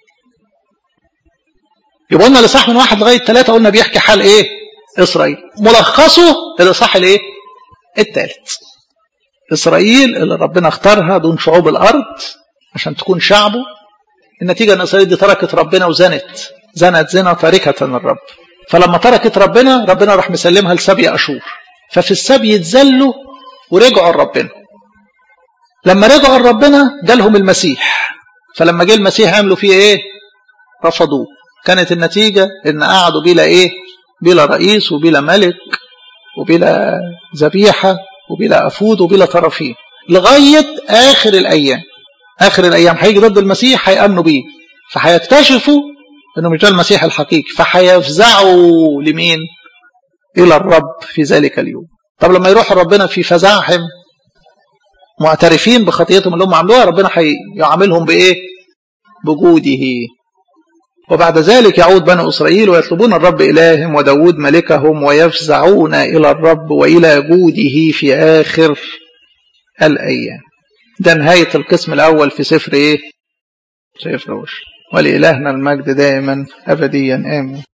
يبقى قلنا الاصحاح من واحد لغايه ثلاثه قلنا بيحكي حال ايه اسرائيل ملخصه الاصحاح الايه الثالث اسرائيل اللي ربنا اختارها دون شعوب الارض عشان تكون شعبه النتيجه ان اسرائيل دي تركت ربنا وزنت زنت زنا تاركه الرب فلما تركت ربنا ربنا راح مسلمها لسبي اشور ففي السبي يتذلوا ورجعوا لربنا لما رجعوا لربنا جالهم المسيح فلما جه المسيح عملوا فيه ايه رفضوه كانت النتيجه ان قعدوا بلا ايه بلا رئيس وبلا ملك وبلا ذبيحه وبلا افود وبلا طرفين لغايه اخر الايام اخر الايام هيجي ضد المسيح هيامنوا بيه فهيكتشفوا انه مش ده المسيح الحقيقي فهيفزعوا لمين الى الرب في ذلك اليوم طب لما يروحوا ربنا في فزعهم معترفين بخطيتهم اللي هم عملوها ربنا هيعاملهم بايه بجوده وبعد ذلك يعود بنو إسرائيل ويطلبون الرب إلههم وداود ملكهم ويفزعون إلى الرب وإلى جوده في آخر الأيام ده نهاية القسم الأول في سفر إيه؟ سفر روش ولإلهنا المجد دائما أبديا آمين